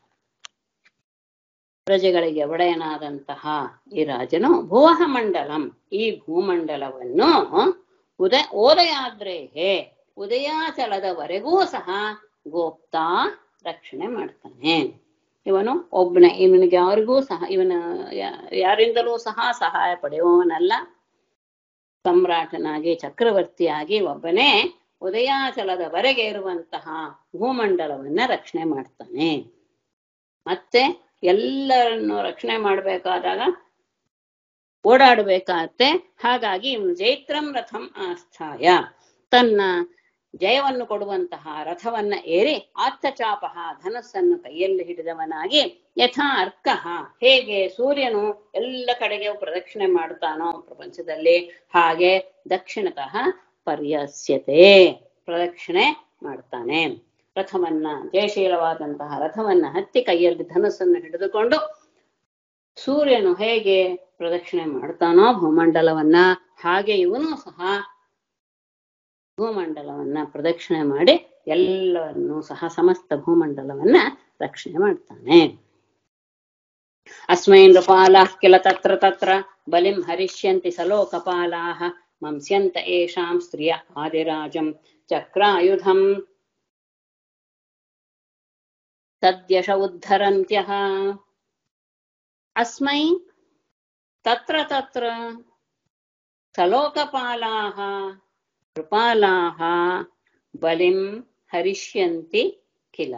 ಪ್ರಜೆಗಳಿಗೆ ಒಡೆಯನಾದಂತಹ ಈ ರಾಜನು ಭುವಃ ಮಂಡಲಂ ಈ ಭೂಮಂಡಲವನ್ನು ಉದ ಓದಯಾದ್ರೇಹೇ ಉದಯಾಚಲದವರೆಗೂ ಸಹ ಗೋಪ್ತಾ ರಕ್ಷಣೆ ಮಾಡ್ತಾನೆ ಇವನು ಒಬ್ಬನೇ ಇವನಿಗೆ ಯಾರಿಗೂ ಸಹ ಇವನ ಯಾ- ಯಾರಿಂದಲೂ ಸಹ ಸಹಾಯ ಪಡೆಯುವವನಲ್ಲ ಸಮ್ರಾಟನಾಗಿ ಚಕ್ರವರ್ತಿಯಾಗಿ ಒಬ್ಬನೇ ಉದಯಾಚಲದವರೆಗೆ ಇರುವಂತಹ ಭೂಮಂಡಲವನ್ನ ರಕ್ಷಣೆ ಮಾಡ್ತಾನೆ ಮತ್ತೆ ಎಲ್ಲರನ್ನು ರಕ್ಷಣೆ ಮಾಡಬೇಕಾದಾಗ ಓಡಾಡಬೇಕಾಗತ್ತೆ ಹಾಗಾಗಿ ಇವನು ಜೈತ್ರಂ ರಥಂ ಆಸ್ಥಾಯ ತನ್ನ ಜಯವನ್ನು ಕೊಡುವಂತಹ ರಥವನ್ನ ಏರಿ ಆತ್ತಚಾಪಃ ಧನಸ್ಸನ್ನು ಕೈಯಲ್ಲಿ ಹಿಡಿದವನಾಗಿ ಯಥಾ ಅರ್ಕಃ ಹೇಗೆ ಸೂರ್ಯನು ಎಲ್ಲ ಕಡೆಗೆ ಪ್ರದಕ್ಷಿಣೆ ಮಾಡ್ತಾನೋ ಪ್ರಪಂಚದಲ್ಲಿ ಹಾಗೆ ದಕ್ಷಿಣತಃ ಪರ್ಯಸ್ಯತೆ ಪ್ರದಕ್ಷಿಣೆ ಮಾಡ್ತಾನೆ ರಥವನ್ನ ಜಯಶೀಲವಾದಂತಹ ರಥವನ್ನ ಹತ್ತಿ ಕೈಯಲ್ಲಿ ಧನಸ್ಸನ್ನು ಹಿಡಿದುಕೊಂಡು ಸೂರ್ಯನು ಹೇಗೆ ಪ್ರದಕ್ಷಿಣೆ ಮಾಡ್ತಾನೋ ಭೂಮಂಡಲವನ್ನ ಹಾಗೆ ಇವನು ಸಹ ಭೂಮಂಡಲವನ್ನ ಪ್ರದಕ್ಷಿಣೆ ಮಾಡಿ ಎಲ್ಲವನ್ನೂ ಸಹ ಸಮಸ್ತ ಭೂಮಂಡಲವನ್ನ ರಕ್ಷಣೆ ಮಾಡ್ತಾನೆ ಅಸ್ಮೈ ನೃಪಾಲಾಃ ಕಿಲ ತತ್ರ ತತ್ರ ಬಲಿಂ ಹರಿಷ್ಯಂತಿ ಸಲೋಕಪಾಲಾಃ ಮಂಸ್ಯಂತ ಏಷಾಂ ಸ್ತ್ರಿಯ ಆದಿರಾಜಂ ಚಕ್ರಾಯುಧಂ ತದ್ಯಶ ಉದ್ಧರಂತ್ಯಃ ಅಸ್ಮೈ ತತ್ರ ತತ್ರ ಸಲೋಕಪಾಲಾಃ ಕೃಪಾಲಾಹ ಬಲಿಂ ಹರಿಷ್ಯಂತಿ ಕಿಲ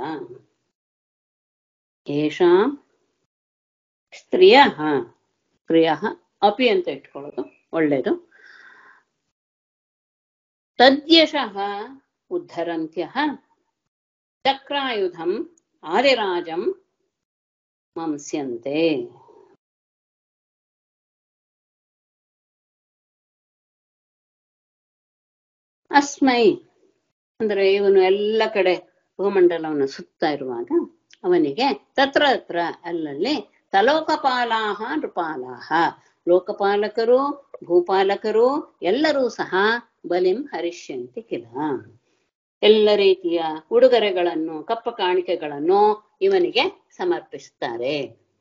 ಏಷಾಂ ಸ್ತ್ರೀಯ ಸ್ತ್ರೀಯ ಅಪಿ ಅಂತ ಇಟ್ಕೊಳ್ಳೋದು ಒಳ್ಳೇದು ತದ್ಯಶಃ ಉದ್ಧರಂತ್ಯ ಚಕ್ರಾಯುಧಂ ಆದಿರಾಜಂ ಮಂಸ್ಯಂತೆ ಅಸ್ಮೈ ಅಂದ್ರೆ ಇವನು ಎಲ್ಲ ಕಡೆ ಭೂಮಂಡಲವನ್ನು ಸುತ್ತಾ ಇರುವಾಗ ಅವನಿಗೆ ತತ್ರ ಹತ್ರ ಅಲ್ಲಲ್ಲಿ ತಲೋಕಪಾಲಾಹ ನೃಪಾಲಾಹ ಲೋಕಪಾಲಕರು ಭೂಪಾಲಕರು ಎಲ್ಲರೂ ಸಹ ಬಲಿಂ ಹರಿಷ್ಯಂತಿ ಕಿಲ ಎಲ್ಲ ರೀತಿಯ ಉಡುಗೊರೆಗಳನ್ನು ಕಪ್ಪ ಕಾಣಿಕೆಗಳನ್ನು ಇವನಿಗೆ ಸಮರ್ಪಿಸ್ತಾರೆ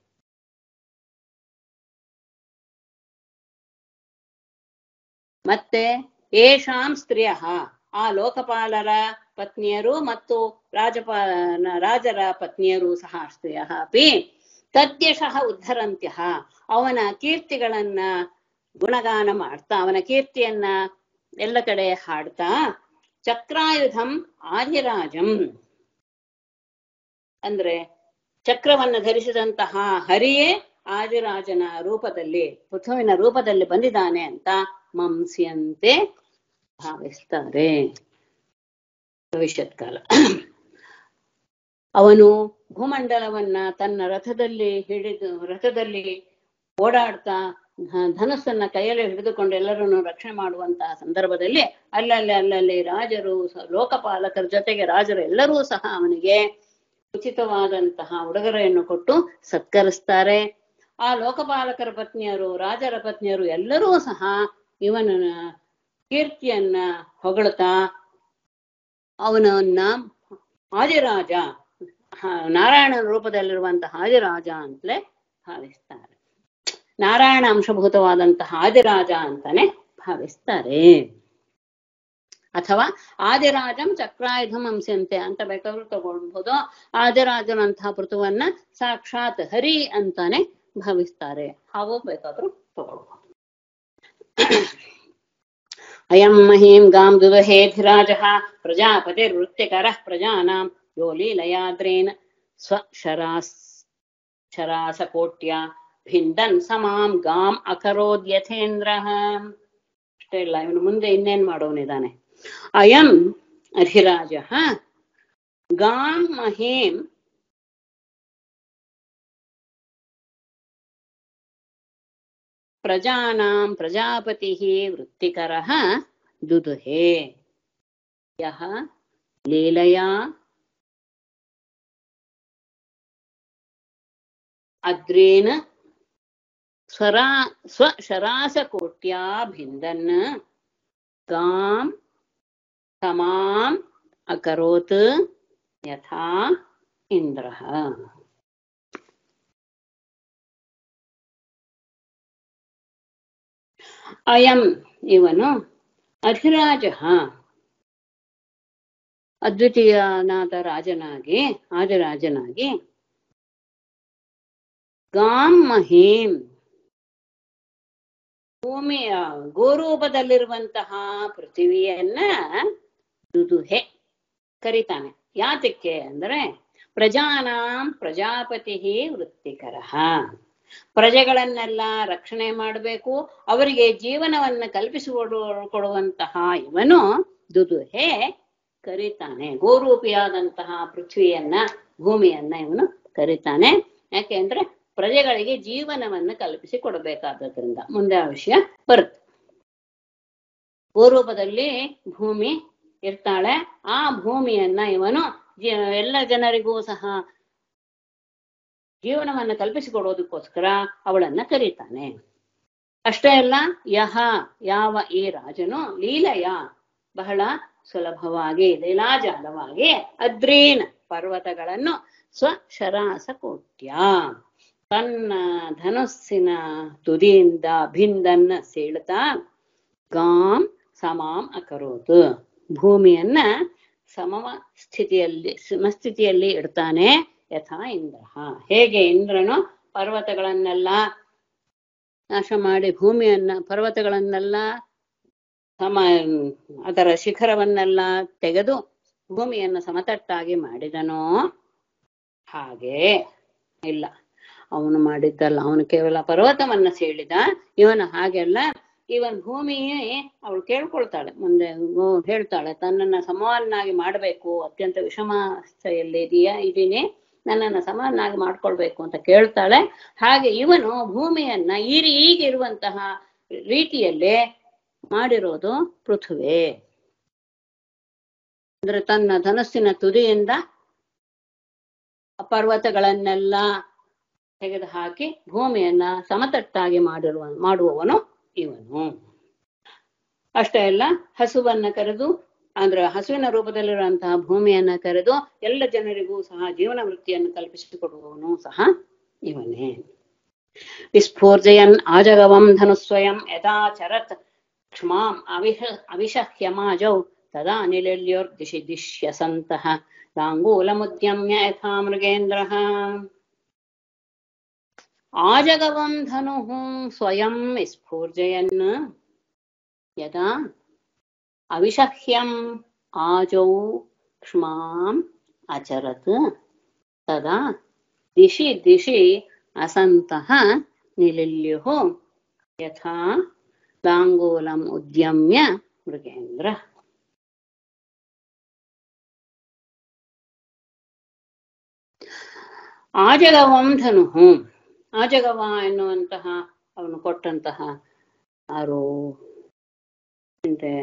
ಮತ್ತೆ ಏಷಾಂ ಸ್ತ್ರೀಯ ಆ ಲೋಕಪಾಲರ ಪತ್ನಿಯರು ಮತ್ತು ರಾಜಪ ರಾಜರ ಪತ್ನಿಯರು ಸಹ ಸ್ತ್ರೀಯ ಅಪಿ ತದ್ಯಶಃ ಉದ್ಧರಂತ್ಯ ಅವನ ಕೀರ್ತಿಗಳನ್ನ ಗುಣಗಾನ ಮಾಡ್ತಾ ಅವನ ಕೀರ್ತಿಯನ್ನ ಎಲ್ಲ ಕಡೆ ಹಾಡ್ತಾ ಚಕ್ರಾಯುಧಂ ಆದಿರಾಜಂ ಅಂದ್ರೆ ಚಕ್ರವನ್ನ ಧರಿಸಿದಂತಹ ಹರಿಯೇ ಆದಿರಾಜನ ರೂಪದಲ್ಲಿ ಪೃಥುವಿನ ರೂಪದಲ್ಲಿ ಬಂದಿದ್ದಾನೆ ಅಂತ ಮಂಸ್ಯಂತೆ ಭಾವಿಸ್ತಾರೆ ಭವಿಷ್ಯತ್ ಕಾಲ ಅವನು ಭೂಮಂಡಲವನ್ನ ತನ್ನ ರಥದಲ್ಲಿ ಹಿಡಿದು ರಥದಲ್ಲಿ ಓಡಾಡ್ತಾ ಧ- ಧನುಸ್ಸನ್ನ ಕೈಯಲ್ಲಿ ಹಿಡಿದುಕೊಂಡು ಎಲ್ಲರನ್ನು ರಕ್ಷಣೆ ಮಾಡುವಂತಹ ಸಂದರ್ಭದಲ್ಲಿ ಅಲ್ಲಲ್ಲಿ ಅಲ್ಲಲ್ಲಿ ರಾಜರು ಸ- ಲೋಕಪಾಲಕರ ಜೊತೆಗೆ ರಾಜರು ಎಲ್ಲರೂ ಸಹ ಅವನಿಗೆ ಉಚಿತವಾದಂತಹ ಉಡುಗೊರೆಯನ್ನು ಕೊಟ್ಟು ಸತ್ಕರಿಸ್ತಾರೆ ಆ ಲೋಕಪಾಲಕರ ಪತ್ನಿಯರು ರಾಜರ ಪತ್ನಿಯರು ಎಲ್ಲರೂ ಸಹ ಇವನ ಕೀರ್ತಿಯನ್ನ ಹೊಗಳ್ತಾ ಅವನನ್ನ ಆದಿರಾಜ ಹ- ನಾರಾಯಣನ ರೂಪದಲ್ಲಿರುವಂತಹ ಆದಿರಾಜ ಅಂತಲೇ ಭಾವಿಸ್ತಾರೆ ನಾರಾಯಣ ಅಂಶಭೂತವಾದಂತಹ ಆದಿರಾಜ ಅಂತಾನೆ ಭಾವಿಸ್ತಾರೆ ಅಥವಾ ಆದಿರಾಜಂ ಚಕ್ರಾಯುಧಂ ಅಂಶಂತೆ ಅಂತ ಬೇಕಾದ್ರೂ ತಗೊಳ್ಬಹುದು ಆದಿರಾಜನಂತಹ ಪೃಥುವನ್ನ ಸಾಕ್ಷಾತ್ ಹರಿ ಅಂತಾನೆ ಭಾವಿಸ್ತಾರೆ ಹಾವು ಬೇಕಾದ್ರೂ ತಗೊಳ್ಬಹುದು ಅಯಂ ಮಹೀಂ ಗಾಂ ದುದಹೇಧಿರಾಜ ಪ್ರಜಾಪತಿರ್ವೃತ್ಯಕರಃ ಪ್ರಜಾನಾಂ ಯೋ ಲೀಲಯಾದ್ರೇನ ಸ್ವಶರಾಸ್ ಶರಾಸಕೋಟ್ಯ ಭಿಂದನ್ ಸಮಾಂ ಗಾಂ ಅಕರೋದ್ಯಥೇಂದ್ರ ಅಷ್ಟೇ ಇಲ್ಲ ಇವನು ಮುಂದೆ ಇನ್ನೇನ್ ಮಾಡೋನಿದ್ದಾನೆ ಅಯಂ ಅಧಿರಾಜ ಗಾಂ ಮಹೀಂ ಪ್ರಜಾನಾಂ ಪ್ರಜಾಪತಿಃ ವೃತ್ತಿಕರಃ ದುದುಹೆ ಯಃ ಲೀಲಯಾ ಅದ್ರೇನ ಸ್ವರಾ ಸ್ವಶರಾಸಕೋಟ್ಯಾ ಭಿಂದನ್ ಗಾಂ ತಮಾಂ ಅಕರೋತ್ ಯಥಾ ಇಂದ್ರಃ ಅಯಂ ಇವನು ಅಧಿರಾಜ ಅದ್ವಿತೀಯನಾದ ರಾಜನಾಗಿ ಆದಿರಾಜನಾಗಿ ಗಾಂ ಮಹೀಂ ಭೂಮಿಯ ಗೋರೂಪದಲ್ಲಿರುವಂತಹ ಪೃಥ್ವಿಯನ್ನ ದುದುಹೆ ಕರೀತಾನೆ ಯಾತಕ್ಕೆ ಅಂದ್ರೆ ಪ್ರಜಾನಾಂ ಪ್ರಜಾಪತಿ ವೃತ್ತಿಕರ ಪ್ರಜೆಗಳನ್ನೆಲ್ಲ ರಕ್ಷಣೆ ಮಾಡಬೇಕು ಅವರಿಗೆ ಜೀವನವನ್ನ ಕಲ್ಪಿಸಿಕೊಡು ಕೊಡುವಂತಹ ಇವನು ದುದುಹೆ ಕರೀತಾನೆ ಗೋರೂಪಿಯಾದಂತಹ ಪೃಥ್ವಿಯನ್ನ ಭೂಮಿಯನ್ನ ಇವನು ಕರೀತಾನೆ ಯಾಕೆಂದ್ರೆ ಪ್ರಜೆಗಳಿಗೆ ಜೀವನವನ್ನು ಕಲ್ಪಿಸಿ ಕೊಡಬೇಕಾದದ್ರಿಂದ ಮುಂದೆ ಆ ವಿಷಯ ಬರುತ್ತೆ ಗೋರೂಪದಲ್ಲಿ ಭೂಮಿ ಇರ್ತಾಳೆ ಆ ಭೂಮಿಯನ್ನ ಇವನು ಜೀ- ಎಲ್ಲ ಜನರಿಗೂ ಸಹ ಜೀವನವನ್ನ ಕಲ್ಪಿಸಿಕೊಡೋದಕ್ಕೋಸ್ಕರ ಅವಳನ್ನ ಕರೀತಾನೆ ಅಷ್ಟೇ ಅಲ್ಲ ಯಹ ಯಾವ ಈ ರಾಜನು ಲೀಲಯ ಬಹಳ ಸುಲಭವಾಗಿ ಲೀಲಾಜಾಲವಾಗಿ ಅದ್ರೀನ್ ಪರ್ವತಗಳನ್ನು ಸ್ವಶರಾಸ ಕೋಟ್ಯ ತನ್ನ ಧನುಸ್ಸಿನ ತುದಿಯಿಂದ ಭಿಂದನ್ನ ಸೀಳ್ತಾ ಗಾಂ ಸಮಾಂ ಅಕರೋತು ಭೂಮಿಯನ್ನ ಸಮವ ಸ್ಥಿತಿಯಲ್ಲಿ ಸಮಸ್ಥಿತಿಯಲ್ಲಿ ಇಡ್ತಾನೆ ಯಥಾ ಇಂದ್ರ ಹೇಗೆ ಇಂದ್ರನು ಪರ್ವತಗಳನ್ನೆಲ್ಲ ನಾಶ ಮಾಡಿ ಭೂಮಿಯನ್ನ ಪರ್ವತಗಳನ್ನೆಲ್ಲ ಸಮ ಅದರ ಶಿಖರವನ್ನೆಲ್ಲ ತೆಗೆದು ಭೂಮಿಯನ್ನ ಸಮತಟ್ಟಾಗಿ ಮಾಡಿದನೋ ಹಾಗೆ ಇಲ್ಲ ಅವನು ಮಾಡಿದ್ದಲ್ಲ ಅವನು ಕೇವಲ ಪರ್ವತವನ್ನ ಸೀಳಿದ ಇವನು ಹಾಗೆಲ್ಲ ಇವನ್ ಭೂಮಿಯೇ ಅವಳು ಕೇಳ್ಕೊಳ್ತಾಳೆ ಮುಂದೆ ಗೋ- ಹೇಳ್ತಾಳೆ ತನ್ನನ್ನ ಸಮವನ್ನಾಗಿ ಮಾಡಬೇಕು ಅತ್ಯಂತ ವಿಷಮಾಸ್ಥೆಯಲ್ಲಿ ಇದೆಯಾ ಇದೀನಿ ನನ್ನನ್ನ ಸಮವನ್ನಾಗಿ ಮಾಡ್ಕೊಳ್ಬೇಕು ಅಂತ ಕೇಳ್ತಾಳೆ ಹಾಗೆ ಇವನು ಭೂಮಿಯನ್ನ ಈ ರೀ- ಈಗಿರುವಂತಹ ರೀತಿಯಲ್ಲೇ ಮಾಡಿರೋದು ಪೃಥ್ವೆ ಅಂದ್ರೆ ತನ್ನ ಧನಸ್ಸಿನ ತುದಿಯಿಂದ ಪರ್ವತಗಳನ್ನೆಲ್ಲ ತೆಗೆದು ಹಾಕಿ ಭೂಮಿಯನ್ನ ಸಮತಟ್ಟಾಗಿ ಮಾಡಿರುವ ಮಾಡುವವನು ಇವನು ಅಷ್ಟೇ ಅಲ್ಲ ಹಸುವನ್ನ ಕರೆದು ಅಂದ್ರೆ ಹಸುವಿನ ರೂಪದಲ್ಲಿರುವಂತಹ ಭೂಮಿಯನ್ನ ಕರೆದು ಎಲ್ಲ ಜನರಿಗೂ ಸಹ ಜೀವನ ವೃತ್ತಿಯನ್ನು ಕಲ್ಪಿಸಿಕೊಡುವವನು ಸಹ ಇವನೇ ವಿಸ್ಫೂರ್ಜಯನ್ ಆಜಗವಂ ಧನುಸ್ವಯಂ ಯಥಾ ಚರತ್ ಕ್ಷ್ಮಾಂ ಅವಿಹ ಅವಿಷಹ್ಯಮಾಜೌ ತದಾ ನಿಲೆಲ್ಯೋರ್ದಿಶಿ ದಿಶ್ಯಸಂತಃ ಲಾಂಗೂಲಮುದ್ಯಮ್ಯ ಯಥಾ ಮೃಗೇಂದ್ರಃ ಆಜಗವಂ ಧನುಃ ಸ್ವಯಂ ವಿಸ್ಫೂರ್ಜಯನ್ ಯದಾ ಅವಿಷಹ್ಯಂ ಆಜೌ ಕ್ಷ್ಮಾಂ ಅಚರತ್ ತದಾ ದಿಶಿ ದಿಶಿ ಅಸಂತಃ ನಿಲಿಲ್ಯುಃ ಯಥಾ ಲಾಂಗೂಲಂ ಉದ್ಯಮ್ಯ ಮೃಗೇಂದ್ರ ಆಜಗವಂ ಧನುಃ ಆಜಗವ ಎನ್ನುವಂತಹ ಅವನು ಕೊಟ್ಟಂತಹ ಯಾರು ಅಂದ್ರೆ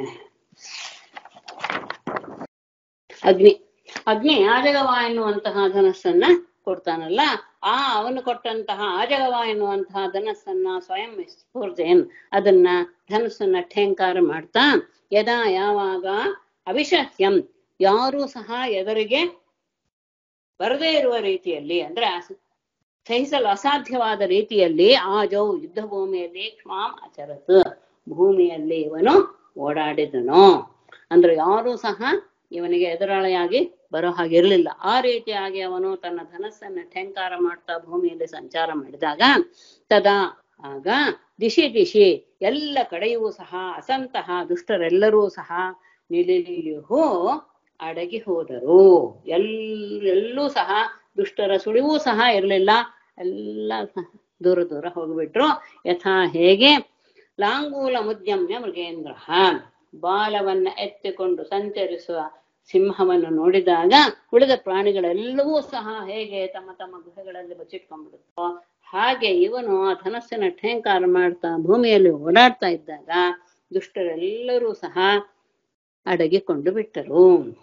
ಅಗ್ನಿ ಅಗ್ನಿ ಆಜಗವ ಎನ್ನುವಂತಹ ಧನಸ್ಸನ್ನ ಕೊಡ್ತಾನಲ್ಲ ಆ ಅವನು ಕೊಟ್ಟಂತಹ ಆಜಗವ ಎನ್ನುವಂತಹ ಧನಸ್ಸನ್ನ ಸ್ವಯಂ ಸ್ಫೂರ್ತಿಯನ್ ಅದನ್ನ ಧನಸ್ಸನ್ನ ಠೇಂಕಾರ ಮಾಡ್ತಾ ಯದಾ ಯಾವಾಗ ಅವಿಷಹ್ಯಂ ಯಾರೂ ಸಹ ಎದುರಿಗೆ ಬರದೇ ಇರುವ ರೀತಿಯಲ್ಲಿ ಅಂದ್ರೆ ಅಸ- ಸಹಿಸಲು ಅಸಾಧ್ಯವಾದ ರೀತಿಯಲ್ಲಿ ಆಜೌ ಯುದ್ಧ ಭೂಮಿಯಲ್ಲಿ ಕ್ಷಮಾಂ ಅಚರತ್ ಭೂಮಿಯಲ್ಲಿ ಇವನು ಓಡಾಡಿದನು ಅಂದ್ರೆ ಯಾರೂ ಸಹ ಇವನಿಗೆ ಎದುರಾಳಿಯಾಗಿ ಬರೋ ಹಾಗಿರ್ಲಿಲ್ಲ ಆ ರೀತಿಯಾಗಿ ಅವನು ತನ್ನ ಧನಸ್ಸನ್ನ ಠೇಂಕಾರ ಮಾಡ್ತಾ ಭೂಮಿಯಲ್ಲಿ ಸಂಚಾರ ಮಾಡಿದಾಗ ತದಾ ಆಗ ದಿಶಿ ದಿಶಿ ಎಲ್ಲ ಕಡೆಯೂ ಸಹ ಅಸಂತಹ ದುಷ್ಟರೆಲ್ಲರೂ ಸಹ ನಿಲಿಲಿಹು ಅಡಗಿ ಹೋದರು ಎಲ್ಲೆಲ್ಲೂ ಸಹ ದುಷ್ಟರ ಸುಳಿವೂ ಸಹ ಇರಲಿಲ್ಲ ಎಲ್ಲ ಸಹ ದೂರ ದೂರ ಹೋಗ್ಬಿಟ್ರು ಯಥಾ ಹೇಗೆ ಲಾಂಗೂಲ ಮುದ್ಯಮ್ಯ ಮೃಗೇಂದ್ರ ಬಾಲವನ್ನ ಎತ್ತಿಕೊಂಡು ಸಂಚರಿಸುವ ಸಿಂಹವನ್ನು ನೋಡಿದಾಗ ಉಳಿದ ಪ್ರಾಣಿಗಳೆಲ್ಲವೂ ಸಹ ಹೇಗೆ ತಮ್ಮ ತಮ್ಮ ಗುಹೆಗಳಲ್ಲಿ ಬಚ್ಚಿಟ್ಕೊಂಡ್ಬಿಡುತ್ತೋ ಹಾಗೆ ಇವನು ಆ ಧನಸ್ಸಿನ ಠೇಂಕಾರ ಮಾಡ್ತಾ ಭೂಮಿಯಲ್ಲಿ ಓಡಾಡ್ತಾ ಇದ್ದಾಗ ದುಷ್ಟರೆಲ್ಲರೂ ಸಹ ಅಡಗಿಕೊಂಡು ಬಿಟ್ಟರು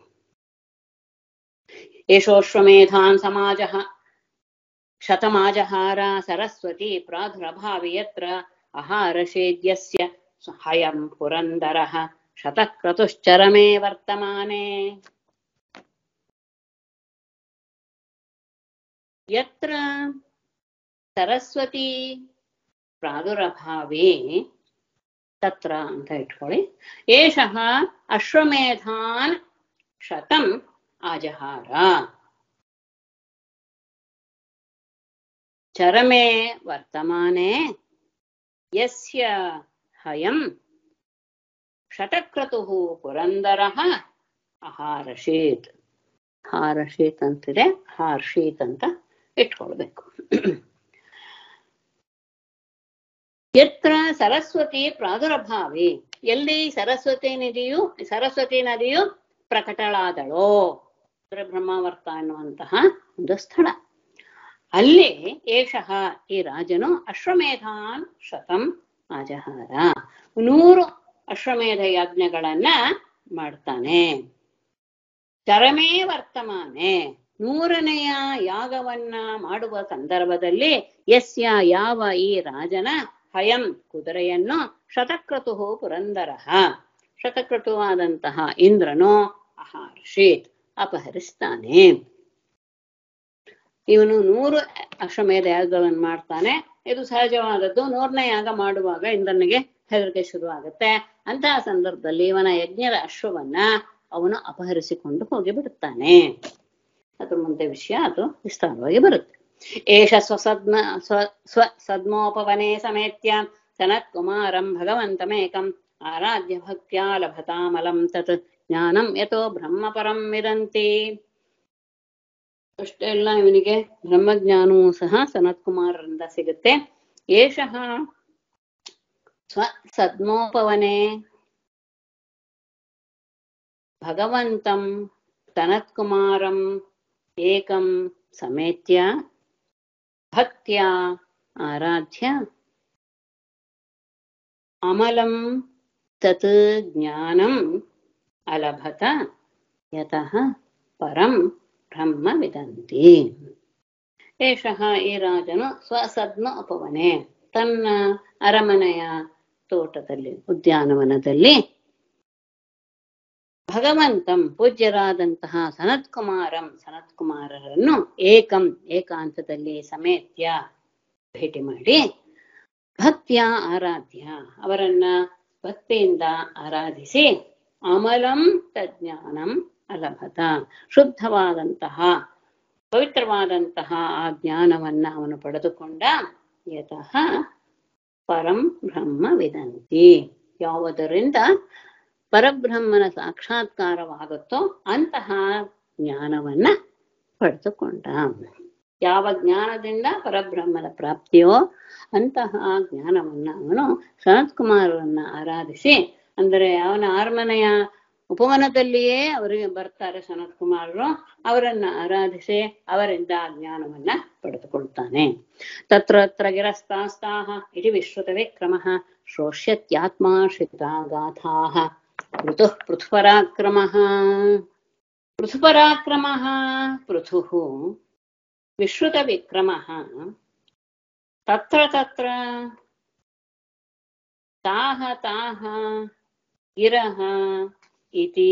ಯಶೋಶ್ವಮೇಧಾನ್ ಸಮಾಜ ಶತಮಾಜಹಾರ ಸರಸ್ವತಿ ಪ್ರಾದುರಭಾವಿ ಯತ್ರ ಅಹಾರಷೇದ್ಯಸ್ಯ ಹಯಂ ಪುರಂದರಃ ಶತಕ್ರತುಶ್ಚರಮೇ ವರ್ತಮಾನೆ ಯತ್ರ ಸರಸ್ವತಿ ಪ್ರಾದುರಭಾವೇ ತತ್ರ ಅಂತ ಇಟ್ಕೊಳ್ಳಿ ಏಷಃ ಅಶ್ವಮೇಧಾನ್ ಶತಂ ಆಜಹಾರ ಚರಮೆ ವರ್ತಮಾನೆ ಯಸ್ಯ ಹಯಂ ಶತಕ್ರತುಃ ಪುರಂದರಃ ಅಹಾರಶೀತ್ ಹಾರಶೀತ್ ಅಂತಿದೆ ಹಾರ್ಶೀತ್ ಅಂತ ಇಟ್ಕೊಳ್ಬೇಕು ಯತ್ರ ಸರಸ್ವತಿ ಪ್ರಾದುರಭಾವಿ ಎಲ್ಲಿ ಸರಸ್ವತಿ ನದಿಯು ಸರಸ್ವತಿ ನದಿಯು ಪ್ರಕಟಳಾದಳೋ ಅಂದ್ರೆ ಬ್ರಹ್ಮಾವರ್ತ ಅನ್ನುವಂತಹ ಒಂದು ಸ್ಥಳ ಅಲ್ಲಿ ಏಷಃ ಈ ರಾಜನು ಅಶ್ವಮೇಧಾನ್ ಶತಂ ಆಜಹಾರ ನೂರು ಅಶ್ವಮೇಧ ಯಜ್ಞಗಳನ್ನ ಮಾಡ್ತಾನೆ ಚರಮೇ ವರ್ತಮಾನೆ ನೂರನೆಯ ಯಾಗವನ್ನ ಮಾಡುವ ಸಂದರ್ಭದಲ್ಲಿ ಯಸ್ಯ ಯಾವ ಈ ರಾಜನ ಹಯಂ ಕುದುರೆಯನ್ನು ಶತಕ್ರತು ಪುರಂದರಃ ಶತಕ್ರತುವಾದಂತಹ ಇಂದ್ರನು ಅಹರ್ಷಿತ್ ಅಪಹರಿಸ್ತಾನೆ ಇವನು ನೂರು ಅಶ್ವಮೇಧ ಯಾಗಗಳನ್ನು ಮಾಡ್ತಾನೆ ಇದು ಸಹಜವಾದದ್ದು ನೂರನೇ ಯಾಗ ಮಾಡುವಾಗ ಇಂದ್ರನಿಗೆ ಹೆದರಿಕೆ ಶುರು ಆಗುತ್ತೆ ಅಂತಹ ಸಂದರ್ಭದಲ್ಲಿ ಇವನ ಯಜ್ಞದ ಅಶ್ವವನ್ನ ಅವನು ಅಪಹರಿಸಿಕೊಂಡು ಹೋಗಿ ಬಿಡುತ್ತಾನೆ ಅದ್ರ ಮುಂದೆ ವಿಷಯ ಅದು ವಿಸ್ತಾರವಾಗಿ ಬರುತ್ತೆ ಏಷ ಸ್ವಸದ್ಮ ಸ್ವ ಸ್ವ ಸದ್ಮೋಪವನೆ ಸಮೇತ್ಯ ಸನತ್ ಕುಮಾರಂ ಭಗವಂತಮೇಕಂ ಆರಾಧ್ಯ ಭಕ್ತ್ಯಾ ಲಭತಾಮಲಂ ತತ್ ಜ್ಞಾನಂ ಯಥೋ ಬ್ರಹ್ಮಪರಂ ವಿದಂತಿ ಅಷ್ಟೇ ಅಲ್ಲ ಇವನಿಗೆ ಬ್ರಹ್ಮಜ್ಞಾನವೂ ಸಹ ಸನತ್ ಕುಮಾರರಿಂದ ಸಿಗುತ್ತೆ ಏಷಃ ಸ್ವ ಸದ್ಮೋಪವನೆ ಭಗವಂತಂ ಸನತ್ಕುಮಾರಂ ಏಕಂ ಸಮೇತ್ಯ ಭಕ್ತ್ಯ ಆರಾಧ್ಯ ಅಮಲಂ ತತ್ ಜ್ಞಾನಂ ಅಲಭತ ಯತಃ ಪರಂ ಬ್ರಹ್ಮ ವಿದಂತಿ ಏಷಃ ಈ ರಾಜನು ಸ್ವಸದ್ಮ ಉಪವನೆ ತನ್ನ ಅರಮನೆಯ ತೋಟದಲ್ಲಿ ಉದ್ಯಾನವನದಲ್ಲಿ ಭಗವಂತಂ ಪೂಜ್ಯರಾದಂತಹ ಸನತ್ಕುಮಾರಂ ಸನತ್ಕುಮಾರರನ್ನು ಏಕಂ ಏಕಾಂತದಲ್ಲಿ ಸಮೇತ್ಯ ಭೇಟಿ ಮಾಡಿ ಭಕ್ತಿಯ ಆರಾಧ್ಯ ಅವರನ್ನ ಭಕ್ತಿಯಿಂದ ಆರಾಧಿಸಿ ಅಮಲಂ ತಜ್ಞಾನಂ ಅಲಭತ ಶುದ್ಧವಾದಂತಹ ಪವಿತ್ರವಾದಂತಹ ಆ ಜ್ಞಾನವನ್ನ ಅವನು ಪಡೆದುಕೊಂಡ ಯತಃ ಪರಂ ಬ್ರಹ್ಮ ವಿದಂತಿ ಯಾವುದರಿಂದ ಪರಬ್ರಹ್ಮನ ಸಾಕ್ಷಾತ್ಕಾರವಾಗುತ್ತೋ ಅಂತಹ ಜ್ಞಾನವನ್ನ ಪಡೆದುಕೊಂಡ ಯಾವ ಜ್ಞಾನದಿಂದ ಪರಬ್ರಹ್ಮನ ಪ್ರಾಪ್ತಿಯೋ ಅಂತಹ ಜ್ಞಾನವನ್ನ ಅವನು ಸನತ್ ಕುಮಾರರನ್ನ ಆರಾಧಿಸಿ ಅಂದರೆ ಅವನ ಅರಮನೆಯ ಉಪವನದಲ್ಲಿಯೇ ಅವರಿಗೆ ಬರ್ತಾರೆ ಸನತ್ ಕುಮಾರರು ಅವರನ್ನ ಆರಾಧಿಸಿ ಅವರಿಂದ ಆ ಜ್ಞಾನವನ್ನ ಪಡೆದುಕೊಳ್ತಾನೆ ತತ್ರ ತತ್ರ ಗಿರಸ್ತಾಸ್ತಾಹ ಇತಿ ವಿಶ್ರುತ ವಿಕ್ರಮಃ ಶ್ರೋಷ್ಯತ್ಯಾತ್ಮಾಶ್ರಿತಾ ಗಾಥಾಃ ಋತುಃ ಪೃಥುಪರಾಕ್ರಮಃ ಪೃಥುಪರಾಕ್ರಮಃ ಪೃಥುಃ ವಿಶ್ರುತ ವಿಕ್ರಮಃ ತತ್ರ ತತ್ರ ತಾಹ ತಾಹ ಗಿರಃ इति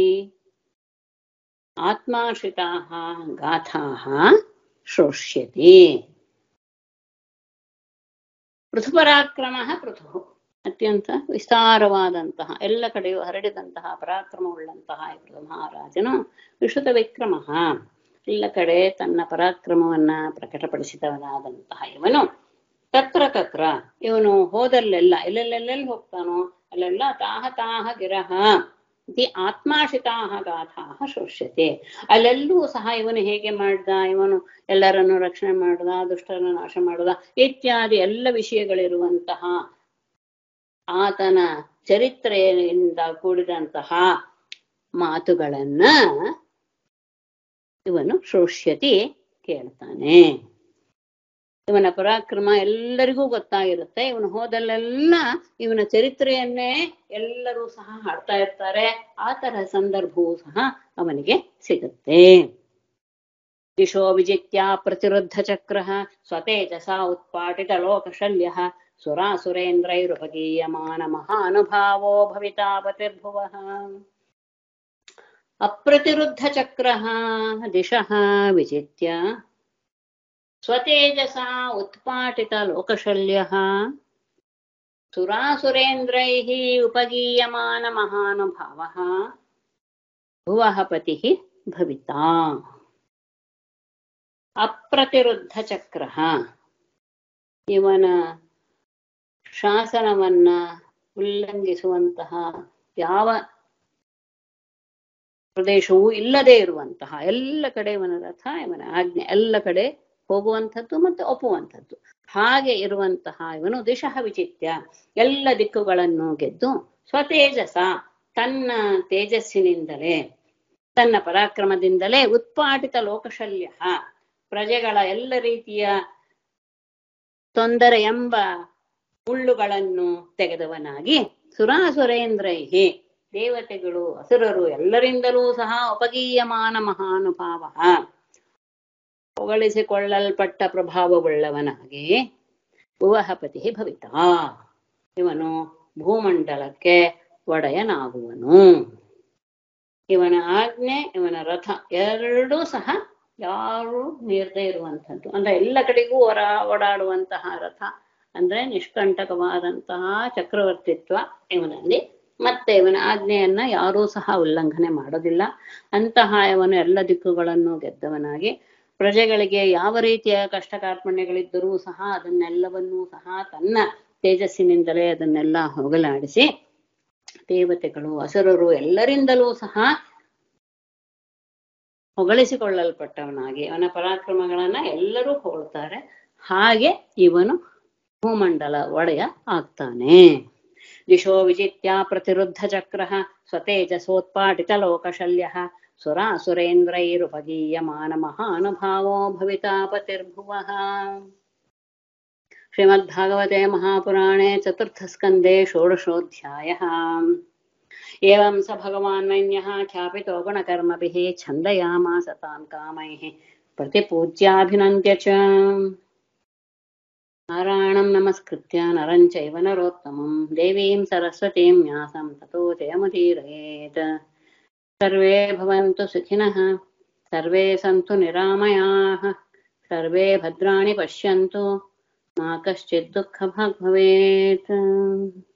आत्माश्रिताः गाथाः श्रोष्यते ಪೃಥುಪರಾಕ್ರಮಃ ಪೃಥು ಅತ್ಯಂತ ವಿಸ್ತಾರವಾದಂತಹ ಎಲ್ಲ ಕಡೆಯೂ ಹರಡಿದಂತಹ ಪರಾಕ್ರಮವುಳ್ಳಂತಹ ಈ ಮಹಾರಾಜನು ವಿಶ್ರುತ ವಿಕ್ರಮ ಎಲ್ಲ ಕಡೆ ತನ್ನ ಪರಾಕ್ರಮವನ್ನ ಪ್ರಕಟಪಡಿಸಿದವನಾದಂತಹ ಇವನು ತತ್ರ ತತ್ರ ಇವನು ಹೋದಲ್ಲೆಲ್ಲ ಎಲ್ಲೆಲ್ಲೆಲ್ಲೆಲ್ಲಿ ಹೋಗ್ತಾನೋ ಅಲ್ಲೆಲ್ಲ ತಾಹ ತಾಹ ಗಿರಹ ಇತಿ ಆತ್ಮಾಶಿತಾಹ ಗಾಥಾಹ ಶೋಷ್ಯತೆ ಅಲ್ಲೆಲ್ಲೂ ಸಹ ಇವನು ಹೇಗೆ ಮಾಡ್ದ ಇವನು ಎಲ್ಲರನ್ನು ರಕ್ಷಣೆ ಮಾಡ್ದ ದುಷ್ಟರನ್ನು ನಾಶ ಮಾಡ್ದ ಇತ್ಯಾದಿ ಎಲ್ಲ ವಿಷಯಗಳಿರುವಂತಹ ಆತನ ಚರಿತ್ರೆಯಿಂದ ಕೂಡಿದಂತಹ ಮಾತುಗಳನ್ನ ಇವನು ಶೋಷ್ಯತಿ ಕೇಳ್ತಾನೆ ಇವನ ಪರಾಕ್ರಮ ಎಲ್ಲರಿಗೂ ಗೊತ್ತಾಗಿರುತ್ತೆ ಇವನು ಹೋದಲ್ಲೆಲ್ಲ ಇವನ ಚರಿತ್ರೆಯನ್ನೇ ಎಲ್ಲರೂ ಸಹ ಹಾಡ್ತಾ ಇರ್ತಾರೆ ಆ ತರಹ ಸಂದರ್ಭವೂ ಸಹ ಅವನಿಗೆ ಸಿಗುತ್ತೆ ದಿಶೋ ವಿಜಿತ್ಯ ಪ್ರತಿರುದ್ಧ ಚಕ್ರ ಸ್ವತೇಜಸ ಉತ್ಪಾಟಿತ ಲೋಕಶಲ್ಯ ಸುರಾಸುರೇಂದ್ರೈರುಪಗೀಯಮಾನ ಮಹಾನುಭಾವೋ ಭವಿತಾಪತಿರ್ಭುವ ಅಪ್ರತಿರುದ್ಧ ಚಕ್ರ ದಿಶಃ ವಿಜಿತ್ಯ ಸ್ವತೇಜಸಾ ಉತ್ಪಾಟಿತ ಲೋಕಶಲ್ಯಃ ಸುರಾಸುರೇಂದ್ರೈः ಉಪಗೀಯಮಾನ ಮಹಾನುಭಾವः ಭುವಃ ಪತಿಃ ಭವಿತಾ ಅಪ್ರತಿರುದ್ಧ ಚಕ್ರ ಇವನ ಶಾಸನವನ್ನ ಉಲ್ಲಂಘಿಸುವಂತಹ ಯಾವ ಪ್ರದೇಶವೂ ಇಲ್ಲದೆ ಇರುವಂತಹ ಎಲ್ಲ ಕಡೆ ಇವನ ರಥ ಇವನ ಆಜ್ಞೆ ಎಲ್ಲ ಕಡೆ ಹೋಗುವಂಥದ್ದು ಮತ್ತು ಒಪ್ಪುವಂಥದ್ದು ಹಾಗೆ ಇರುವಂತಹ ಇವನು ದಿಶಃ ವಿಚಿತ್ಯ ಎಲ್ಲ ದಿಕ್ಕುಗಳನ್ನು ಗೆದ್ದು ಸ್ವತೇಜಸ ತನ್ನ ತೇಜಸ್ಸಿನಿಂದಲೇ ತನ್ನ ಪರಾಕ್ರಮದಿಂದಲೇ ಉತ್ಪಾಟಿತ ಲೋಕಶಲ್ಯ ಪ್ರಜೆಗಳ ಎಲ್ಲ ರೀತಿಯ ತೊಂದರೆ ಎಂಬ ಮುಳ್ಳುಗಳನ್ನು ತೆಗೆದವನಾಗಿ ಸುರಾಸುರೇಂದ್ರೈಹಿ ದೇವತೆಗಳು ಅಸುರರು ಎಲ್ಲರಿಂದಲೂ ಸಹ ಉಪಗೀಯಮಾನ ಮಹಾನುಭಾವ ಹೊಗಳಿಸಿಕೊಳ್ಳಲ್ಪಟ್ಟ ಪ್ರಭಾವವುಳ್ಳವನಾಗಿ ಭುವಹಪತಿ ಭವಿತಾ ಇವನು ಭೂಮಂಡಲಕ್ಕೆ ಒಡೆಯನಾಗುವನು ಇವನ ಆಜ್ಞೆ ಇವನ ರಥ ಎರಡೂ ಸಹ ಯಾರು ಮೀರದೇ ಇರುವಂಥದ್ದು ಅಂದ್ರೆ ಎಲ್ಲ ಕಡೆಗೂ ಹೊರ ಓಡಾಡುವಂತಹ ರಥ ಅಂದ್ರೆ ನಿಷ್ಕಂಟಕವಾದಂತಹ ಚಕ್ರವರ್ತಿತ್ವ ಇವನಲ್ಲಿ ಮತ್ತೆ ಇವನ ಆಜ್ಞೆಯನ್ನ ಯಾರೂ ಸಹ ಉಲ್ಲಂಘನೆ ಮಾಡೋದಿಲ್ಲ ಅಂತಹ ಇವನು ಎಲ್ಲ ದಿಕ್ಕುಗಳನ್ನು ಗೆದ್ದವನಾಗಿ ಪ್ರಜೆಗಳಿಗೆ ಯಾವ ರೀತಿಯ ಕಷ್ಟ ಕಾರ್ಪಣ್ಯಗಳಿದ್ದರೂ ಸಹ ಅದನ್ನೆಲ್ಲವನ್ನೂ ಸಹ ತನ್ನ ತೇಜಸ್ಸಿನಿಂದಲೇ ಅದನ್ನೆಲ್ಲ ಹೋಗಲಾಡಿಸಿ ದೇವತೆಗಳು ಅಸುರರು ಎಲ್ಲರಿಂದಲೂ ಸಹ ಹೊಗಳಿಸಿಕೊಳ್ಳಲ್ಪಟ್ಟವನಾಗಿ ಅವನ ಪರಾಕ್ರಮಗಳನ್ನ ಎಲ್ಲರೂ ಹೊಗಳ್ತಾರೆ ಹಾಗೆ ಇವನು ಭೂಮಂಡಲ ಒಡೆಯ ಆಗ್ತಾನೆ ದಿಶೋ ವಿಜಿತ್ಯ ಪ್ರತಿರುದ್ಧ ಚಕ್ರ ಸ್ವತೇಜಸೋತ್ಪಾಟಿತ ಲೋಕಶಲ್ಯ ಸುರಾಸುರೇಂದ್ರೈರುಪಗೀಯಮಾನ ಮಹಾನುಭಾವೋ ಭವಿತಾಪತಿರ್ಭುವಃ श्रीमद्भागवते महापुराणे चतुर्थस्कन्धे षोडशोऽध्यायः एवं स भगवान् वैन्यः ख्यापितो गुणकर्मभिः छन्दयामास तान् कामैः प्रतिपूज्याभिनन्द्य च नारायणं नमस्कृत्य नरं चैव नरोत्तमं देवीं सरस्वतीं व्यासं ततो जयमुदीरयेत् सर्वे भवन्तु सुखिनः सर्वे सन्तु निरामयाः सर्वे भद्राणि पश्यन्तु मा कश्चित् दुःखभाग् भवेत्